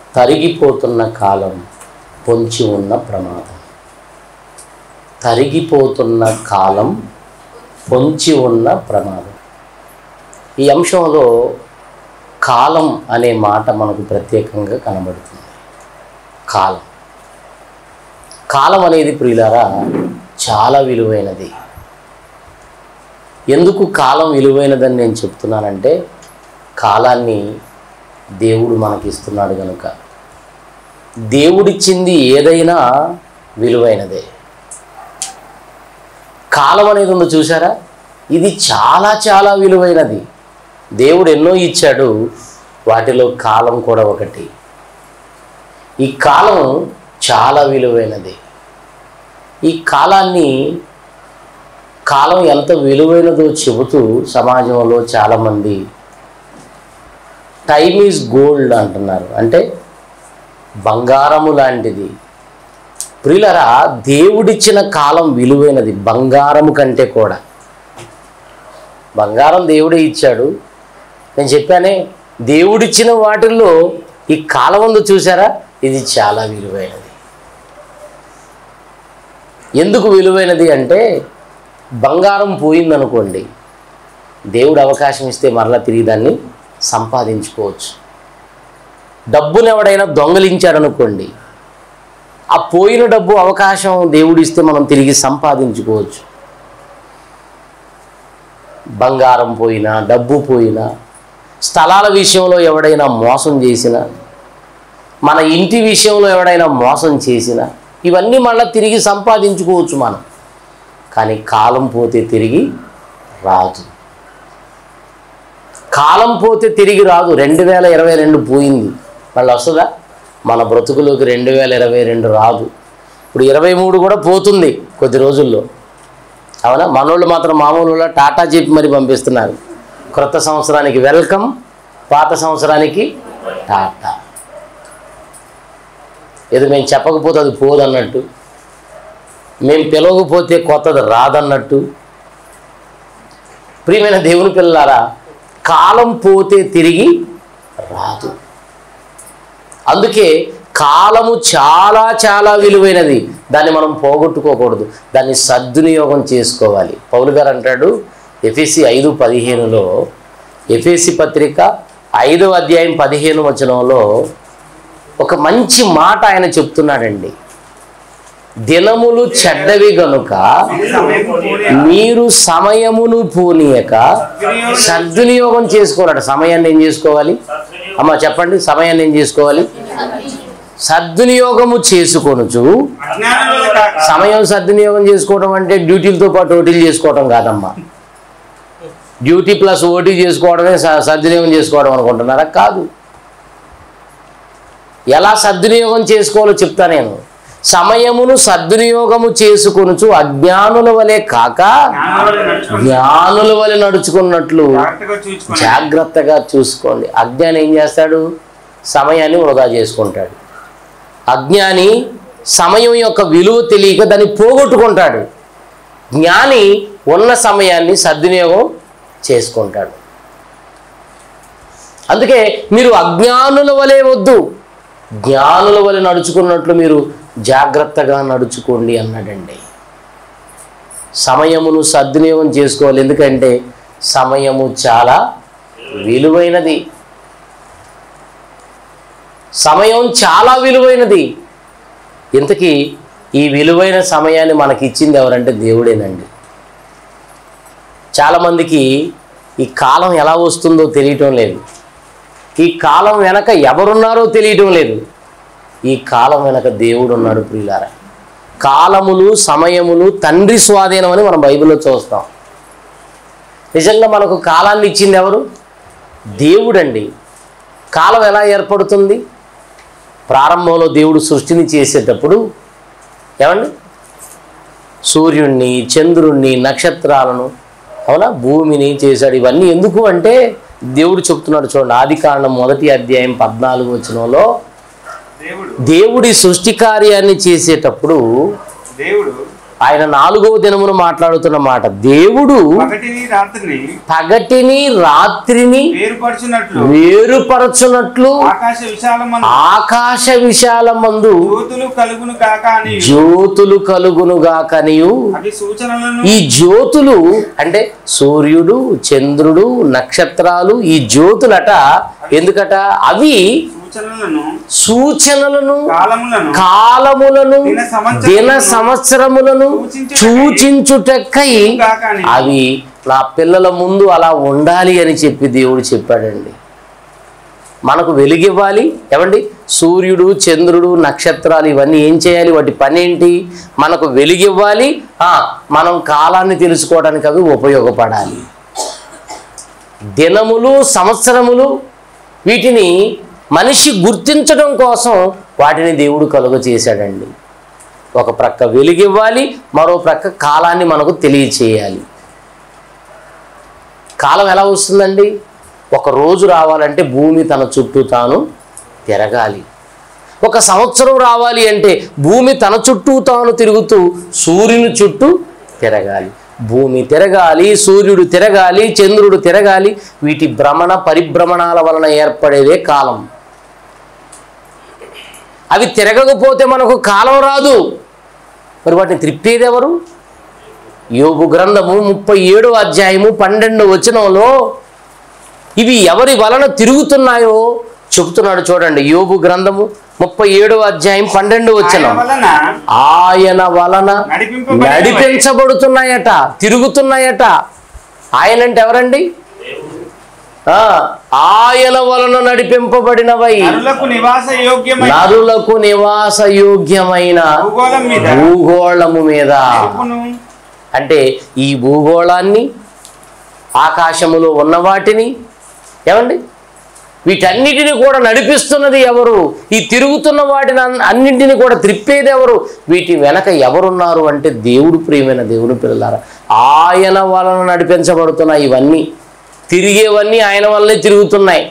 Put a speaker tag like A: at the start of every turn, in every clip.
A: తరిగిపోతున్న కాలం పొంచి ఉన్న ప్రమాదం తరిగిపోతున్న కాలం పొంచి ఉన్న ప్రమాదం ఈ అంశంలో కాలం అనే మాట మనకు ప్రత్యేకంగా కనబడుతుంది కాలం కాలం అనేది ప్రియులారా చాలా విలువైనది ఎందుకు కాలం విలువైనదని నేను చెప్తున్నానంటే కాలాన్ని దేవుడు మనకి ఇస్తున్నాడు కనుక దేవుడిచ్చింది ఏదైనా విలువైనదే కాలం అనేది ఉందో చూసారా ఇది చాలా చాలా విలువైనది దేవుడు ఎన్నో ఇచ్చాడు వాటిలో కాలం కూడా ఒకటి ఈ కాలం చాలా విలువైనది ఈ కాలాన్ని కాలం ఎంత విలువైనదో చెబుతూ సమాజంలో చాలామంది టైమ్ ఈజ్ గోల్డ్ అంటున్నారు అంటే బంగారము లాంటిది ప్రియులరా దేవుడిచ్చిన కాలం విలువైనది బంగారము కంటే కూడా బంగారం దేవుడే ఇచ్చాడు నేను చెప్పానే దేవుడిచ్చిన వాటిల్లో ఈ కాలం ఉంది చూసారా ఇది చాలా విలువైనది ఎందుకు విలువైనది అంటే బంగారం పోయిందనుకోండి దేవుడు అవకాశం ఇస్తే మరలా తిరిగి దాన్ని సంపాదించుకోవచ్చు డబ్బును ఎవడైనా దొంగలించాడనుకోండి ఆ పోయిన డబ్బు అవకాశం దేవుడు ఇస్తే మనం తిరిగి సంపాదించుకోవచ్చు బంగారం పోయినా డబ్బు పోయినా స్థలాల విషయంలో ఎవడైనా మోసం చేసినా మన ఇంటి విషయంలో ఎవడైనా మోసం చేసినా ఇవన్నీ మళ్ళీ తిరిగి సంపాదించుకోవచ్చు మనం కానీ కాలం పోతే తిరిగి రాదు కాలం పోతే తిరిగి రాదు రెండు వేల ఇరవై రెండు పోయింది మళ్ళీ వస్తుందా మన బ్రతుకులోకి రెండు వేల ఇరవై రెండు రాదు ఇప్పుడు ఇరవై మూడు కూడా పోతుంది కొద్ది రోజుల్లో అవునా మనోళ్ళు మాత్రం మామూలు వాళ్ళ టాటా చెప్పి మరి పంపిస్తున్నారు క్రొత్త సంవత్సరానికి వెల్కమ్ పాత సంవత్సరానికి టాటా ఏదో మేము చెప్పకపోతే అది పోదన్నట్టు మేము పిలవకపోతే కొత్తది రాదన్నట్టు ప్రియమైన దేవుని పిల్లారా కాలం పోతే తిరిగి రాదు అందుకే కాలము చాలా చాలా విలువైనది దాన్ని మనం పోగొట్టుకోకూడదు దాన్ని సద్వినియోగం చేసుకోవాలి పౌలు గారు అంటాడు ఎఫ్ఎసి ఐదు పదిహేనులో ఎఫ్ఎసి పత్రిక ఐదవ అధ్యాయం పదిహేను వచనంలో ఒక మంచి మాట ఆయన చెప్తున్నాడండి దినములు చెడ్డవి గనుక మీరు సమయమును పూనీయక సద్వినియోగం చేసుకోవాలట సమయాన్ని ఏం చేసుకోవాలి అమ్మ చెప్పండి సమయాన్ని ఏం చేసుకోవాలి సద్వినియోగము చేసుకొనుచు
B: అజ్ఞానంలో కాక
A: సమయం సద్వినియోగం చేసుకోవడం అంటే డ్యూటీలతో పాటు ఓటీలు చేసుకోవడం కాదమ్మా డ్యూటీ ప్లస్ ఓటీ చేసుకోవడమే స- సద్వినియోగం చేసుకోవడం అనుకుంటున్నారా కాదు ఎలా సద్వినియోగం చేసుకోవాలో చెప్తా నేను సమయమును సద్వినియోగము చేసుకొనుచు అజ్ఞానుల వలె కాక
B: జ్ఞానంలో నడుచుకోండి
A: జ్ఞానుల వలె నడుచుకున్నట్లు
B: జాగ్రత్తగా చూసుకోండి
A: జాగ్రత్తగా చూసుకోండి అజ్ఞాని ఏం చేస్తాడు సమయాన్ని వృధా చేసుకుంటాడు అజ్ఞాని సమయం యొక్క విలువ తెలియక దాన్ని పోగొట్టుకుంటాడు జ్ఞాని ఉన్న సమయాన్ని సద్వినియోగం చేసుకుంటాడు అందుకే మీరు అజ్ఞానుల వలె వద్దు జ్ఞానుల వలె నడుచుకున్నట్లు మీరు జాగ్రత్తగా నడుచుకోండి అన్నాడండి సమయమును సద్వినియోగం చేసుకోవాలి ఎందుకంటే సమయము చాలా విలువైనది సమయం చాలా విలువైనది ఇంతకీ ఈ విలువైన సమయాన్ని మనకి ఇచ్చింది ఎవరంటే దేవుడేనండి చాలామందికి ఈ కాలం ఎలా వస్తుందో తెలియటం లేదు ఈ కాలం వెనక ఎవరున్నారో తెలియటం లేదు ఈ కాలం వెనక దేవుడు ఉన్నాడు ప్రియులారా కాలములు సమయములు తండ్రి స్వాధీనం అని మనం బైబిల్లో చూస్తాం నిజంగా మనకు కాలాన్ని ఇచ్చింది ఎవరు దేవుడండి కాలం ఎలా ఏర్పడుతుంది ప్రారంభంలో దేవుడు సృష్టిని చేసేటప్పుడు ఏమండి సూర్యుణ్ణి చంద్రుణ్ణి నక్షత్రాలను అవునా భూమిని చేశాడు ఇవన్నీ ఎందుకు అంటే దేవుడు చెప్తున్నాడు చూడండి ఆది కాండం మొదటి అధ్యాయం పద్నాలుగు వచనంలో
B: దేవుడు
A: దేవుడి సృష్టి కార్యాన్ని చేసేటప్పుడు
B: దేవుడు
A: ఆయన నాలుగో దినమును మాట్లాడుతున్న మాట దేవుడు
B: పగటిని రాత్రిని
A: పగటిని రాత్రిని
B: వేరుపరచునట్లు
A: వేరుపరచునట్లు
B: ఆకాశ విశాలమందు
A: ఆకాశ విశాలమందు
B: జ్యోతులు కలుగును కాక అని
A: జ్యోతులు కలుగునుగాకనియు
B: అవి సూచనలను
A: ఈ జ్యోతులు అంటే సూర్యుడు చంద్రుడు నక్షత్రాలు ఈ జ్యోతులట ఎందుకట అవి
B: సూచనలను
A: సూచనలను
B: కాలములను
A: కాలములను
B: దిన సంవత్సరములను
A: దిన సంవత్సరములను సూచించుటక్కై
B: కాక అని
A: అవి నా పిల్లల ముందు అలా ఉండాలి అని చెప్పి దేవుడు చెప్పాడండి మనకు వెలుగివ్వాలి ఏమండి సూర్యుడు చంద్రుడు నక్షత్రాలు ఇవన్నీ ఏం చేయాలి వాటి పని ఏంటి మనకు వెలుగివ్వాలి ఆ, మనం కాలాన్ని తెలుసుకోవడానికి అవి ఉపయోగపడాలి దినములు సంవత్సరములు వీటిని మనిషి గుర్తించడం కోసం వాటిని దేవుడు కలుగ చేశాడండి ఒక ప్రక్క వెలుగివ్వాలి మరో ప్రక్క కాలాన్ని మనకు తెలియచేయాలి కాలం ఎలా వస్తుందండి ఒక రోజు రావాలంటే భూమి తన చుట్టూ తాను తిరగాలి ఒక సంవత్సరం రావాలి అంటే భూమి తన చుట్టూ తాను తిరుగుతూ సూర్యుని చుట్టూ తిరగాలి భూమి తిరగాలి సూర్యుడు తిరగాలి చంద్రుడు తిరగాలి వీటి భ్రమణ పరిభ్రమణాల వలన ఏర్పడేదే కాలం అవి తిరగకపోతే మనకు కాలం రాదు మరి వాటిని త్రిప్పేది ఎవరు యోగు గ్రంథము ముప్పై ఏడో అధ్యాయము పన్నెండు వచనంలో ఇవి ఎవరి వలన తిరుగుతున్నాయో చెబుతున్నాడు చూడండి యోగు గ్రంథము ముప్పై ఏడో అధ్యాయం పన్నెండు
B: ఆయన
A: వచనం
B: వలన
A: ఆయన వలన
B: నడిపింపబడినవై
A: నడిపించబడుతున్నాయట తిరుగుతున్నాయట ఆయన అంటే ఎవరండి ఆ, ఆయన వలన నడిపింపబడినవై
B: నరులకు నివాస యోగ్యమైన
A: నరులకు నివాస యోగ్యమైన
B: భూగోళం మీద
A: భూగోళము మీద
B: నిలుపును.
A: అంటే ఈ భూగోళాన్ని ఆకాశములో ఉన్న వాటిని ఏమండి వీటన్నిటిని కూడా నడిపిస్తున్నది ఎవరు ఈ తిరుగుతున్న వాటిని అన్- అన్నింటిని కూడా త్రిప్పేది ఎవరు వీటి వెనక ఎవరున్నారు అంటే దేవుడు ప్రియమైన దేవుని పిల్లలారా ఆయన వలన నడిపించబడుతున్నాయి ఇవన్నీ తిరిగేవన్నీ ఆయన వల్లనే తిరుగుతున్నాయి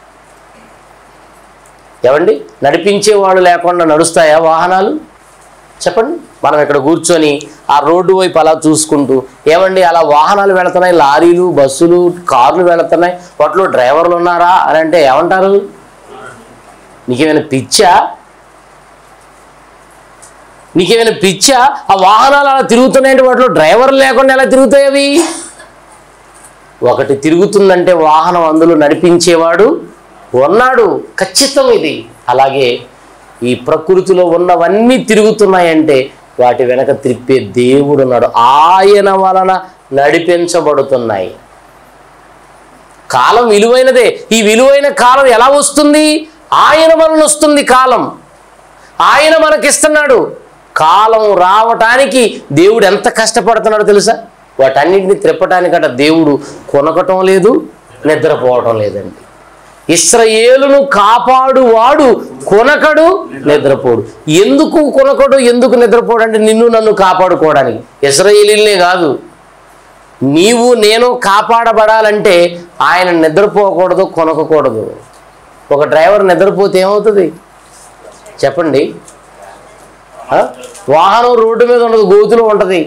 A: ఏమండి నడిపించేవాడు లేకుండా నడుస్తాయా వాహనాలు చెప్పండి మనం ఇక్కడ కూర్చొని ఆ రోడ్డు వైపు అలా చూసుకుంటూ ఏమండి అలా వాహనాలు వెళుతున్నాయి లారీలు బస్సులు కార్లు వెళుతున్నాయి వాటిలో డ్రైవర్లు ఉన్నారా అని అంటే ఏమంటారు నీకేమైనా పిచ్చా నీకేమైనా పిచ్చా ఆ వాహనాలు అలా తిరుగుతున్నాయంటే వాటిలో డ్రైవర్లు లేకుండా ఎలా తిరుగుతాయి అవి ఒకటి తిరుగుతుందంటే వాహనం అందులో నడిపించేవాడు ఉన్నాడు ఖచ్చితం ఇది అలాగే ఈ ప్రకృతిలో ఉన్నవన్నీ తిరుగుతున్నాయంటే వాటి వెనక త్రిప్పే దేవుడు ఉన్నాడు ఆయన వలన నడిపించబడుతున్నాయి కాలం విలువైనదే ఈ విలువైన కాలం ఎలా వస్తుంది ఆయన వలన వస్తుంది కాలం ఆయన మనకిస్తున్నాడు కాలం రావటానికి దేవుడు ఎంత కష్టపడుతున్నాడో తెలుసా వాటన్నింటిని త్రిప్పటానికట దేవుడు కొనకటం లేదు నిద్రపోవటం లేదండి ఇస్రయేలును కాపాడువాడు కొనకడు నిద్రపోడు ఎందుకు కొనకడు ఎందుకు నిద్రపోడు అంటే నిన్ను నన్ను కాపాడుకోవడానికి ఇస్రాయేలీలనే కాదు నీవు నేను కాపాడబడాలంటే ఆయన నిద్రపోకూడదు కొనకూడదు ఒక డ్రైవర్ నిద్రపోతే ఏమవుతుంది చెప్పండి ఆ? వాహనం రోడ్డు మీద ఉండదు గోతులో ఉంటుంది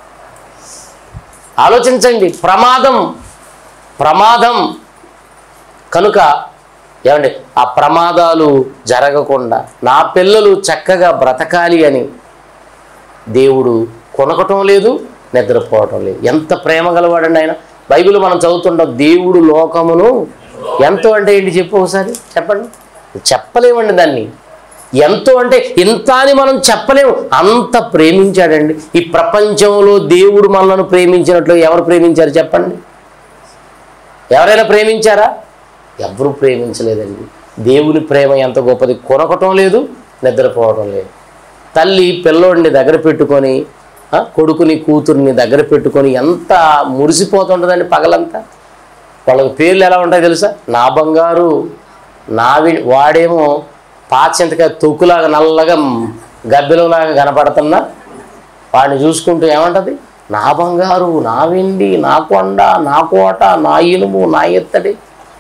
A: ఆలోచించండి ప్రమాదం ప్రమాదం కనుక ఏమండి ఆ ప్రమాదాలు జరగకుండా నా పిల్లలు చక్కగా బ్రతకాలి అని దేవుడు కొనకటం లేదు నిద్రపోవటం లేదు ఎంత ప్రేమ గలవాడండి ఆయన బైబిల్ మనం చదువుతుంటాం దేవుడు లోకమును ఎంతో అంటే ఏంటి చెప్పు ఒకసారి చెప్పండి చెప్పలేమండి దాన్ని ఎంతో అంటే ఇంత అని మనం చెప్పలేము అంత ప్రేమించాడండి ఈ ప్రపంచంలో దేవుడు మనలను ప్రేమించినట్లు ఎవరు ప్రేమించారు చెప్పండి ఎవరైనా ప్రేమించారా ఎవరు ప్రేమించలేదండి దేవుని ప్రేమ ఎంత గొప్పది కొనకటం లేదు నిద్రపోవటం లేదు తల్లి పిల్లోడిని దగ్గర పెట్టుకొని ఆ, కొడుకుని కూతుర్ని దగ్గర పెట్టుకొని ఎంత మురిసిపోతుంటుందండి పగలంతా వాళ్ళకి పేర్లు ఎలా ఉంటాయి తెలుసా నా బంగారు నా వి- వాడేమో పాచింతకాయ తొక్కులాగా నల్లగా గబ్బెలలాగా కనపడుతున్నా వాడిని చూసుకుంటూ ఏమంటది నా బంగారు నా వెండి నా కొండ నా కోట నా ఇనుము నా ఎత్తడి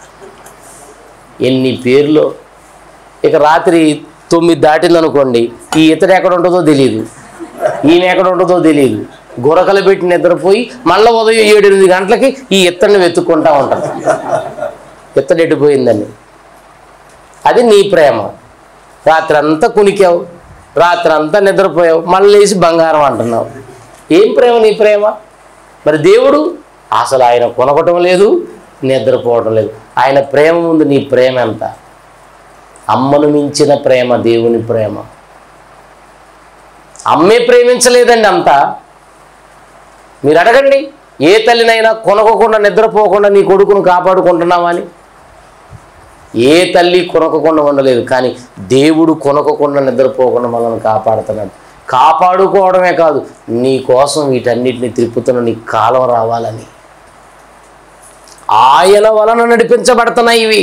A: ఎన్ని పేర్లు ఇక రాత్రి తొమ్మిది దాటిందనుకోండి ఈ ఇతడు ఎక్కడ ఉంటుందో తెలియదు ఈమె ఎక్కడ ఉంటుందో తెలియదు గురకలు పెట్టి నిద్రపోయి మళ్ళీ ఉదయం ఏడు ఎనిమిది గంటలకి ఈ ఇత్తడిని వెతుక్కుంటా ఉంటుంది ఇత్తడి ఎట్టిపోయిందని అది నీ ప్రేమ రాత్రి అంతా కునికావు రాత్రి అంతా నిద్రపోయావు మళ్ళీ లేచి బంగారం అంటున్నావు ఏం ప్రేమ నీ ప్రేమ మరి దేవుడు అసలు ఆయన కొనకటం లేదు నిద్రపోవటం లేదు ఆయన ప్రేమ ముందు నీ ప్రేమ ఎంత అమ్మను మించిన ప్రేమ దేవుని ప్రేమ అమ్మే ప్రేమించలేదండి అంతా మీరు అడగండి ఏ తల్లినైనా కొనకకుండా నిద్రపోకుండా నీ కొడుకును కాపాడుకుంటున్నావా అని ఏ తల్లి కొనకకుండా ఉండలేదు కానీ దేవుడు కొనకకుండా నిద్రపోకుండా మనల్ని కాపాడుతున్నాడు కాపాడుకోవడమే కాదు నీ కోసం వీటన్నిటిని తిప్పుతున్న నీ కాలం రావాలని ఆయన వలన నడిపించబడుతున్నాయి ఇవి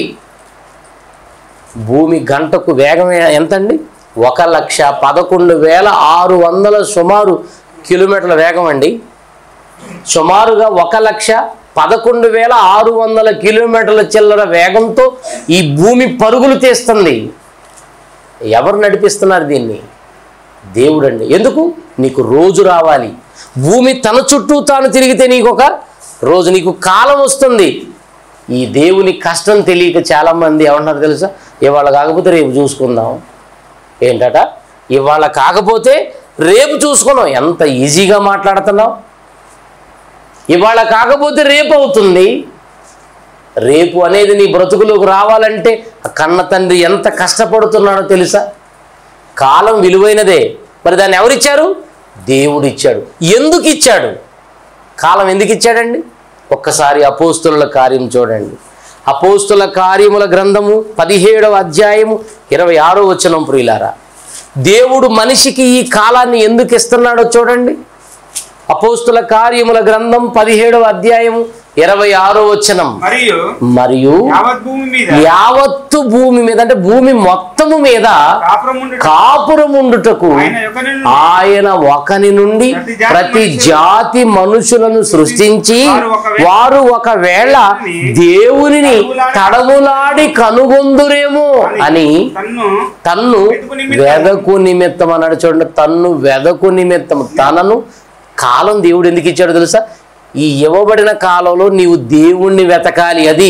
A: భూమి గంటకు వేగం ఎంతండి ఒక లక్ష పదకొండు వేల ఆరు వందల సుమారు కిలోమీటర్ల వేగం అండి సుమారుగా ఒక లక్ష పదకొండు వేల ఆరు వందల కిలోమీటర్ల చిల్లర వేగంతో ఈ భూమి పరుగులు తీస్తుంది ఎవరు నడిపిస్తున్నారు దీన్ని దేవుడండి ఎందుకు నీకు రోజు రావాలి భూమి తన చుట్టూ తాను తిరిగితే నీకు ఒక రోజు నీకు కాలం వస్తుంది ఈ దేవుని కష్టం తెలియక చాలామంది ఏమన్నారు తెలుసా ఇవాళ కాకపోతే రేపు చూసుకుందాం ఏంటట ఇవాళ కాకపోతే రేపు చూసుకున్నాం ఎంత ఈజీగా మాట్లాడుతున్నావు ఇవాళ కాకపోతే రేపు అవుతుంది రేపు అనేది నీ బ్రతుకులోకి రావాలంటే ఆ కన్న తండ్రి ఎంత కష్టపడుతున్నాడో తెలుసా కాలం విలువైనదే మరి దాన్ని ఎవరిచ్చారు దేవుడు ఇచ్చాడు ఎందుకు ఇచ్చాడు కాలం ఎందుకు ఇచ్చాడండి ఒక్కసారి అపోస్తుల కార్యం చూడండి అపోస్తుల కార్యముల గ్రంథము పదిహేడవ అధ్యాయము ఇరవై ఆరో వచనం ప్రియులారా దేవుడు మనిషికి ఈ కాలాన్ని ఎందుకు ఇస్తున్నాడో చూడండి అపోస్తుల కార్యముల గ్రంథం పదిహేడవ అధ్యాయము ఇరవై ఆరో వచనం
B: మరియు
A: మరియు
B: యావత్ భూమి మీద
A: యావత్తు భూమి మీద అంటే భూమి మొత్తము మీద
B: కాపురముండు
A: కాపురముండుటకు
B: ఆయన యొక్క నుండి
A: ఆయన ఒకని నుండి ప్రతి జాతి మనుషులను సృష్టించి వారు ఒకవేళ దేవునిని తడములాడి కనుగొందురేమో అని
B: తన్ను
A: తన్ను వెదకు నిమిత్తం అన్నాడు చూడండి తన్ను వెదకు నిమిత్తం తనను కాలం దేవుడు ఎందుకు ఇచ్చాడు తెలుసా ఈ ఇవ్వబడిన కాలంలో నీవు దేవుణ్ణి వెతకాలి అది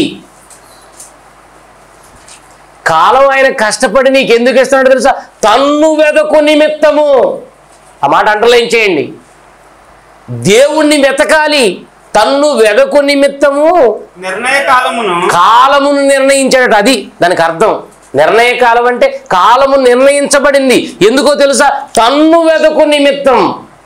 A: కాలం ఆయన కష్టపడి నీకు ఎందుకు ఇస్తున్నాడు తెలుసా తన్ను వెదకు నిమిత్తము ఆ మాట అంటర్లైన్ చేయండి దేవుణ్ణి వెతకాలి తన్ను వెదకు నిమిత్తము
B: నిర్ణయ కాలమును
A: కాలమును నిర్ణయించాడట అది దానికి అర్థం నిర్ణయ కాలం అంటే కాలము నిర్ణయించబడింది ఎందుకో తెలుసా తన్ను వెదకు నిమిత్తం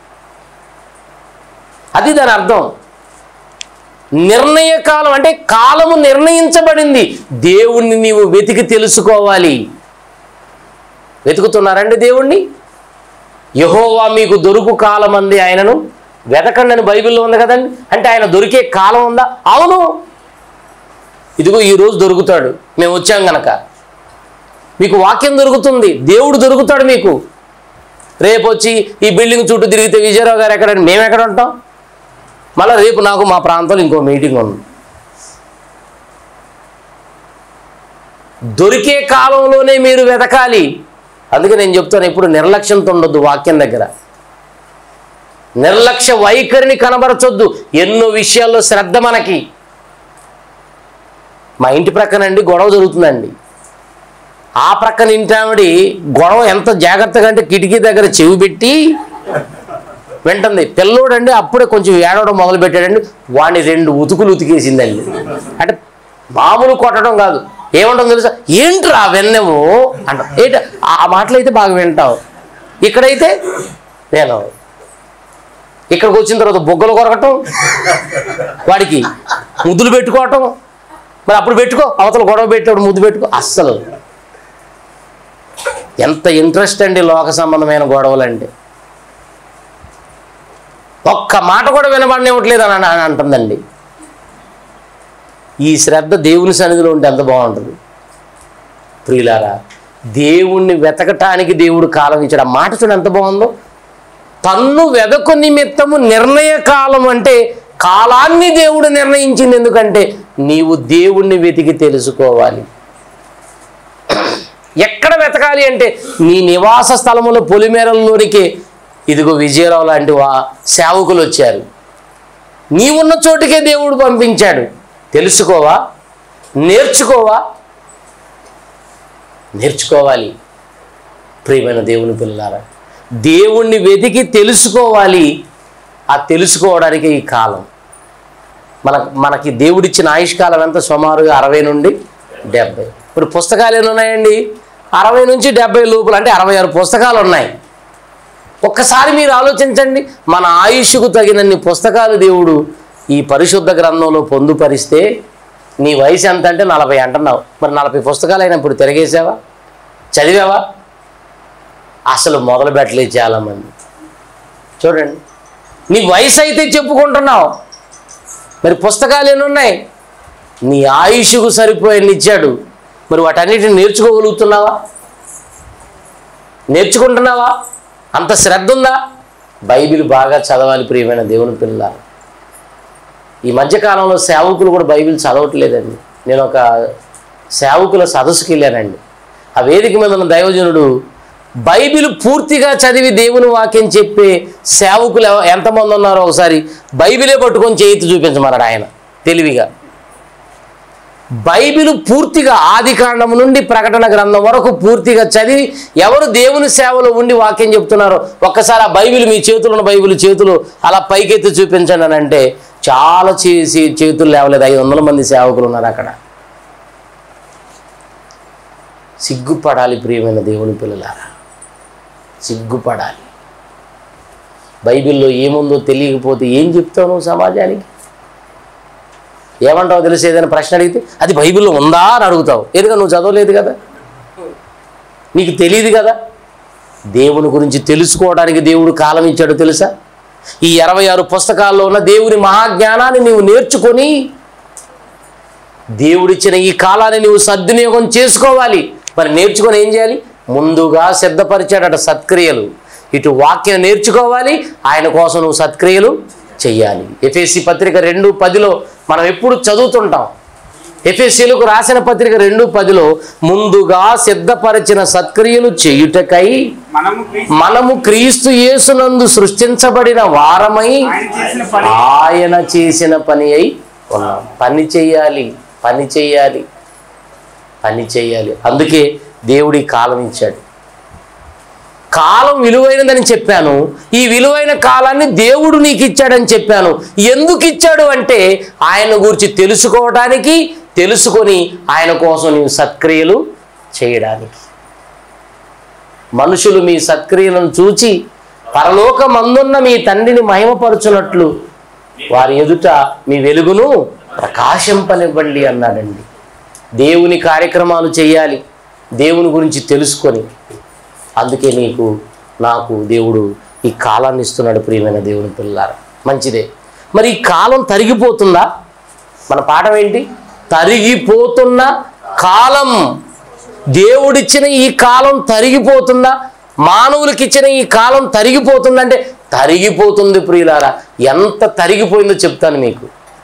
A: అది దాని అర్థం నిర్ణయ కాలం అంటే కాలము నిర్ణయించబడింది దేవుణ్ణి నీవు వెతికి తెలుసుకోవాలి వెతుకుతున్నారండి దేవుణ్ణి యహోవా మీకు దొరుకు కాలం అంది ఆయనను వెతకండి అని బైబిల్లో ఉంది కదండి అంటే ఆయన దొరికే కాలం ఉందా అవును ఇదిగో ఈరోజు దొరుకుతాడు మేము వచ్చాం గనక మీకు వాక్యం దొరుకుతుంది దేవుడు దొరుకుతాడు మీకు రేపు వచ్చి ఈ బిల్డింగ్ చుట్టూ తిరిగితే విజయరావు గారు ఎక్కడ మేము ఎక్కడ ఉంటాం మళ్ళీ రేపు నాకు మా ప్రాంతంలో ఇంకో మీటింగ్ ఉంది దొరికే కాలంలోనే మీరు వెతకాలి అందుకే నేను చెప్తాను ఇప్పుడు నిర్లక్ష్యంతో ఉండొద్దు వాక్యం దగ్గర నిర్లక్ష్య వైఖరిని కనబరచొద్దు ఎన్నో విషయాల్లో శ్రద్ధ మనకి మా ఇంటి ప్రక్కనండి గొడవ జరుగుతుందండి ఆ ప్రక్కన ఇంటావిడి గొడవ ఎంత జాగ్రత్తగా అంటే కిటికీ దగ్గర చెవి పెట్టి వింటుంది పిల్లోడండి అప్పుడే కొంచెం ఏడవడం మొదలు పెట్టాడండి వాడిని రెండు ఉతుకులు ఉతికేసిందండి అంటే మామూలు కొట్టడం కాదు ఏమంటుంది తెలుసా ఏంట్రా వెన్నెము అంట ఏంట ఆ మాటలు అయితే బాగా వింటావు ఇక్కడైతే నేను ఇక్కడికి వచ్చిన తర్వాత బొగ్గలు కొరకటం వాడికి ముద్దులు పెట్టుకోవటం మరి అప్పుడు పెట్టుకో అవతల గొడవ పెట్టాడు ముద్దు పెట్టుకో అస్సలు ఎంత ఇంట్రెస్ట్ అండి లోక సంబంధమైన గొడవలు అంటే ఒక్క మాట కూడా వినబడనివ్వట్లేదు అని అని అంటుందండి ఈ శ్రద్ధ దేవుని సన్నిధిలో ఉంటే ఎంత బాగుంటుంది ప్రియులారా దేవుణ్ణి వెతకటానికి దేవుడు కాలం ఇచ్చాడు ఆ మాట చూడ ఎంత బాగుందో తన్ను వెదకు నిమిత్తము నిర్ణయ కాలం అంటే కాలాన్ని దేవుడు నిర్ణయించింది ఎందుకంటే నీవు దేవుణ్ణి వెతికి తెలుసుకోవాలి ఎక్కడ వెతకాలి అంటే నీ నివాస స్థలములో పొలిమేరల్లోనికి ఇదిగో విజయరావు లాంటి వా సేవకులు వచ్చారు నీవున్న చోటుకే దేవుడు పంపించాడు తెలుసుకోవా నేర్చుకోవా నేర్చుకోవాలి ప్రియమైన దేవుని పిల్లారా దేవుణ్ణి వెతికి తెలుసుకోవాలి ఆ తెలుసుకోవడానికి ఈ కాలం మన మనకి దేవుడిచ్చిన ఆయుష్కాలం ఎంత సుమారుగా అరవై నుండి డెబ్బై ఇప్పుడు పుస్తకాలు ఎన్ని ఉన్నాయండి అరవై నుంచి డెబ్బై లోపల అంటే అరవై ఆరు పుస్తకాలు ఉన్నాయి ఒక్కసారి మీరు ఆలోచించండి మన ఆయుష్కు తగినన్ని పుస్తకాలు దేవుడు ఈ పరిశుద్ధ గ్రంథంలో పొందుపరిస్తే నీ వయసు ఎంత అంటే నలభై అంటున్నావు మరి నలభై పుస్తకాలు అయినప్పుడు తిరగేసావా చదివావా అసలు మొదలు పెట్టలేదు చాలామంది చూడండి నీ వయసు అయితే చెప్పుకుంటున్నావు మరి పుస్తకాలు ఎన్ని ఉన్నాయి నీ ఆయుష్కు సరిపోయిన ఇచ్చాడు మరి వాటన్నిటిని నేర్చుకోగలుగుతున్నావా నేర్చుకుంటున్నావా అంత శ్రద్ధ ఉందా బైబిల్ బాగా చదవాలి ప్రియమైన దేవుని పిల్ల ఈ మధ్యకాలంలో సేవకులు కూడా బైబిల్ చదవట్లేదండి నేను ఒక సేవకుల సదస్సుకి వెళ్ళానండి ఆ వేదిక మీద ఉన్న దైవజనుడు బైబిల్ పూర్తిగా చదివి దేవుని వాక్యం చెప్పే సేవకులు ఎవ- ఎంతమంది ఉన్నారో ఒకసారి బైబిలే పట్టుకొని చేతి చూపించమన్నాడు ఆయన తెలివిగా బైబిల్ పూర్తిగా ఆది కాండం నుండి ప్రకటన గ్రంథం వరకు పూర్తిగా చదివి ఎవరు దేవుని సేవలో ఉండి వాక్యం చెప్తున్నారో ఒక్కసారి ఆ బైబిల్ మీ చేతులు ఉన్న బైబిల్ చేతులు అలా పైకెత్తి చూపించండి అని అంటే చాలా చేసి చేతులు లేవలేదు ఐదు వందల మంది సేవకులు ఉన్నారు అక్కడ సిగ్గుపడాలి ప్రియమైన దేవుని పిల్లలారా సిగ్గుపడాలి బైబిల్లో ఏముందో తెలియకపోతే ఏం చెప్తావు నువ్వు సమాజానికి ఏమంటావు తెలిసి ఏదైనా ప్రశ్న అడిగితే అది బైబిల్లో ఉందా అని అడుగుతావు ఎందుకంటే నువ్వు చదవలేదు కదా నీకు తెలియదు కదా దేవుని గురించి తెలుసుకోవడానికి దేవుడు కాలం ఇచ్చాడు తెలుసా ఈ ఇరవై ఆరు పుస్తకాల్లో ఉన్న దేవుని మహాజ్ఞానాన్ని నీవు నేర్చుకొని దేవుడిచ్చిన ఈ కాలాన్ని నీవు సద్వినియోగం చేసుకోవాలి మరి నేర్చుకొని ఏం చేయాలి ముందుగా సిద్ధపరిచాడట సత్క్రియలు ఇటు వాక్యం నేర్చుకోవాలి ఆయన కోసం నువ్వు సత్క్రియలు చెయ్యాలి ఎఫ్ఎస్సి పత్రిక రెండు పదిలో మనం ఎప్పుడు చదువుతుంటాం ఎఫ్ఎస్సీలకు రాసిన పత్రిక రెండు పదిలో ముందుగా సిద్ధపరిచిన సత్క్రియలు చేయుటకై
B: మనము క్రీస్తు
A: మనము క్రీస్తు యేసునందు సృష్టించబడిన వారమై
B: ఆయన చేసిన పని
A: ఆయన చేసిన పని అయి ఉన్నాం పని చెయ్యాలి పని చెయ్యాలి పని చెయ్యాలి అందుకే దేవుడి కాలం ఇచ్చాడు కాలం విలువైనదని చెప్పాను ఈ విలువైన కాలాన్ని దేవుడు నీకు ఇచ్చాడని చెప్పాను ఎందుకు ఇచ్చాడు అంటే ఆయన గురించి తెలుసుకోవడానికి తెలుసుకొని ఆయన కోసం నీవు సత్క్రియలు చేయడానికి మనుషులు మీ సత్క్రియలను చూచి పరలోకమందున్న మీ తండ్రిని మహిమపరచునట్లు వారి ఎదుట మీ వెలుగును ప్రకాశింపనివ్వండి అన్నాడండి దేవుని కార్యక్రమాలు చేయాలి దేవుని గురించి తెలుసుకొని అందుకే నీకు నాకు దేవుడు ఈ కాలాన్ని ఇస్తున్నాడు ప్రియమైన దేవుని పిల్లారా మంచిదే మరి ఈ కాలం తరిగిపోతుందా మన పాఠం ఏంటి తరిగిపోతున్న కాలం దేవుడిచ్చిన ఈ కాలం తరిగిపోతుందా మానవులకి ఇచ్చిన ఈ కాలం తరిగిపోతుందంటే తరిగిపోతుంది ప్రియులారా ఎంత తరిగిపోయిందో చెప్తాను మీకు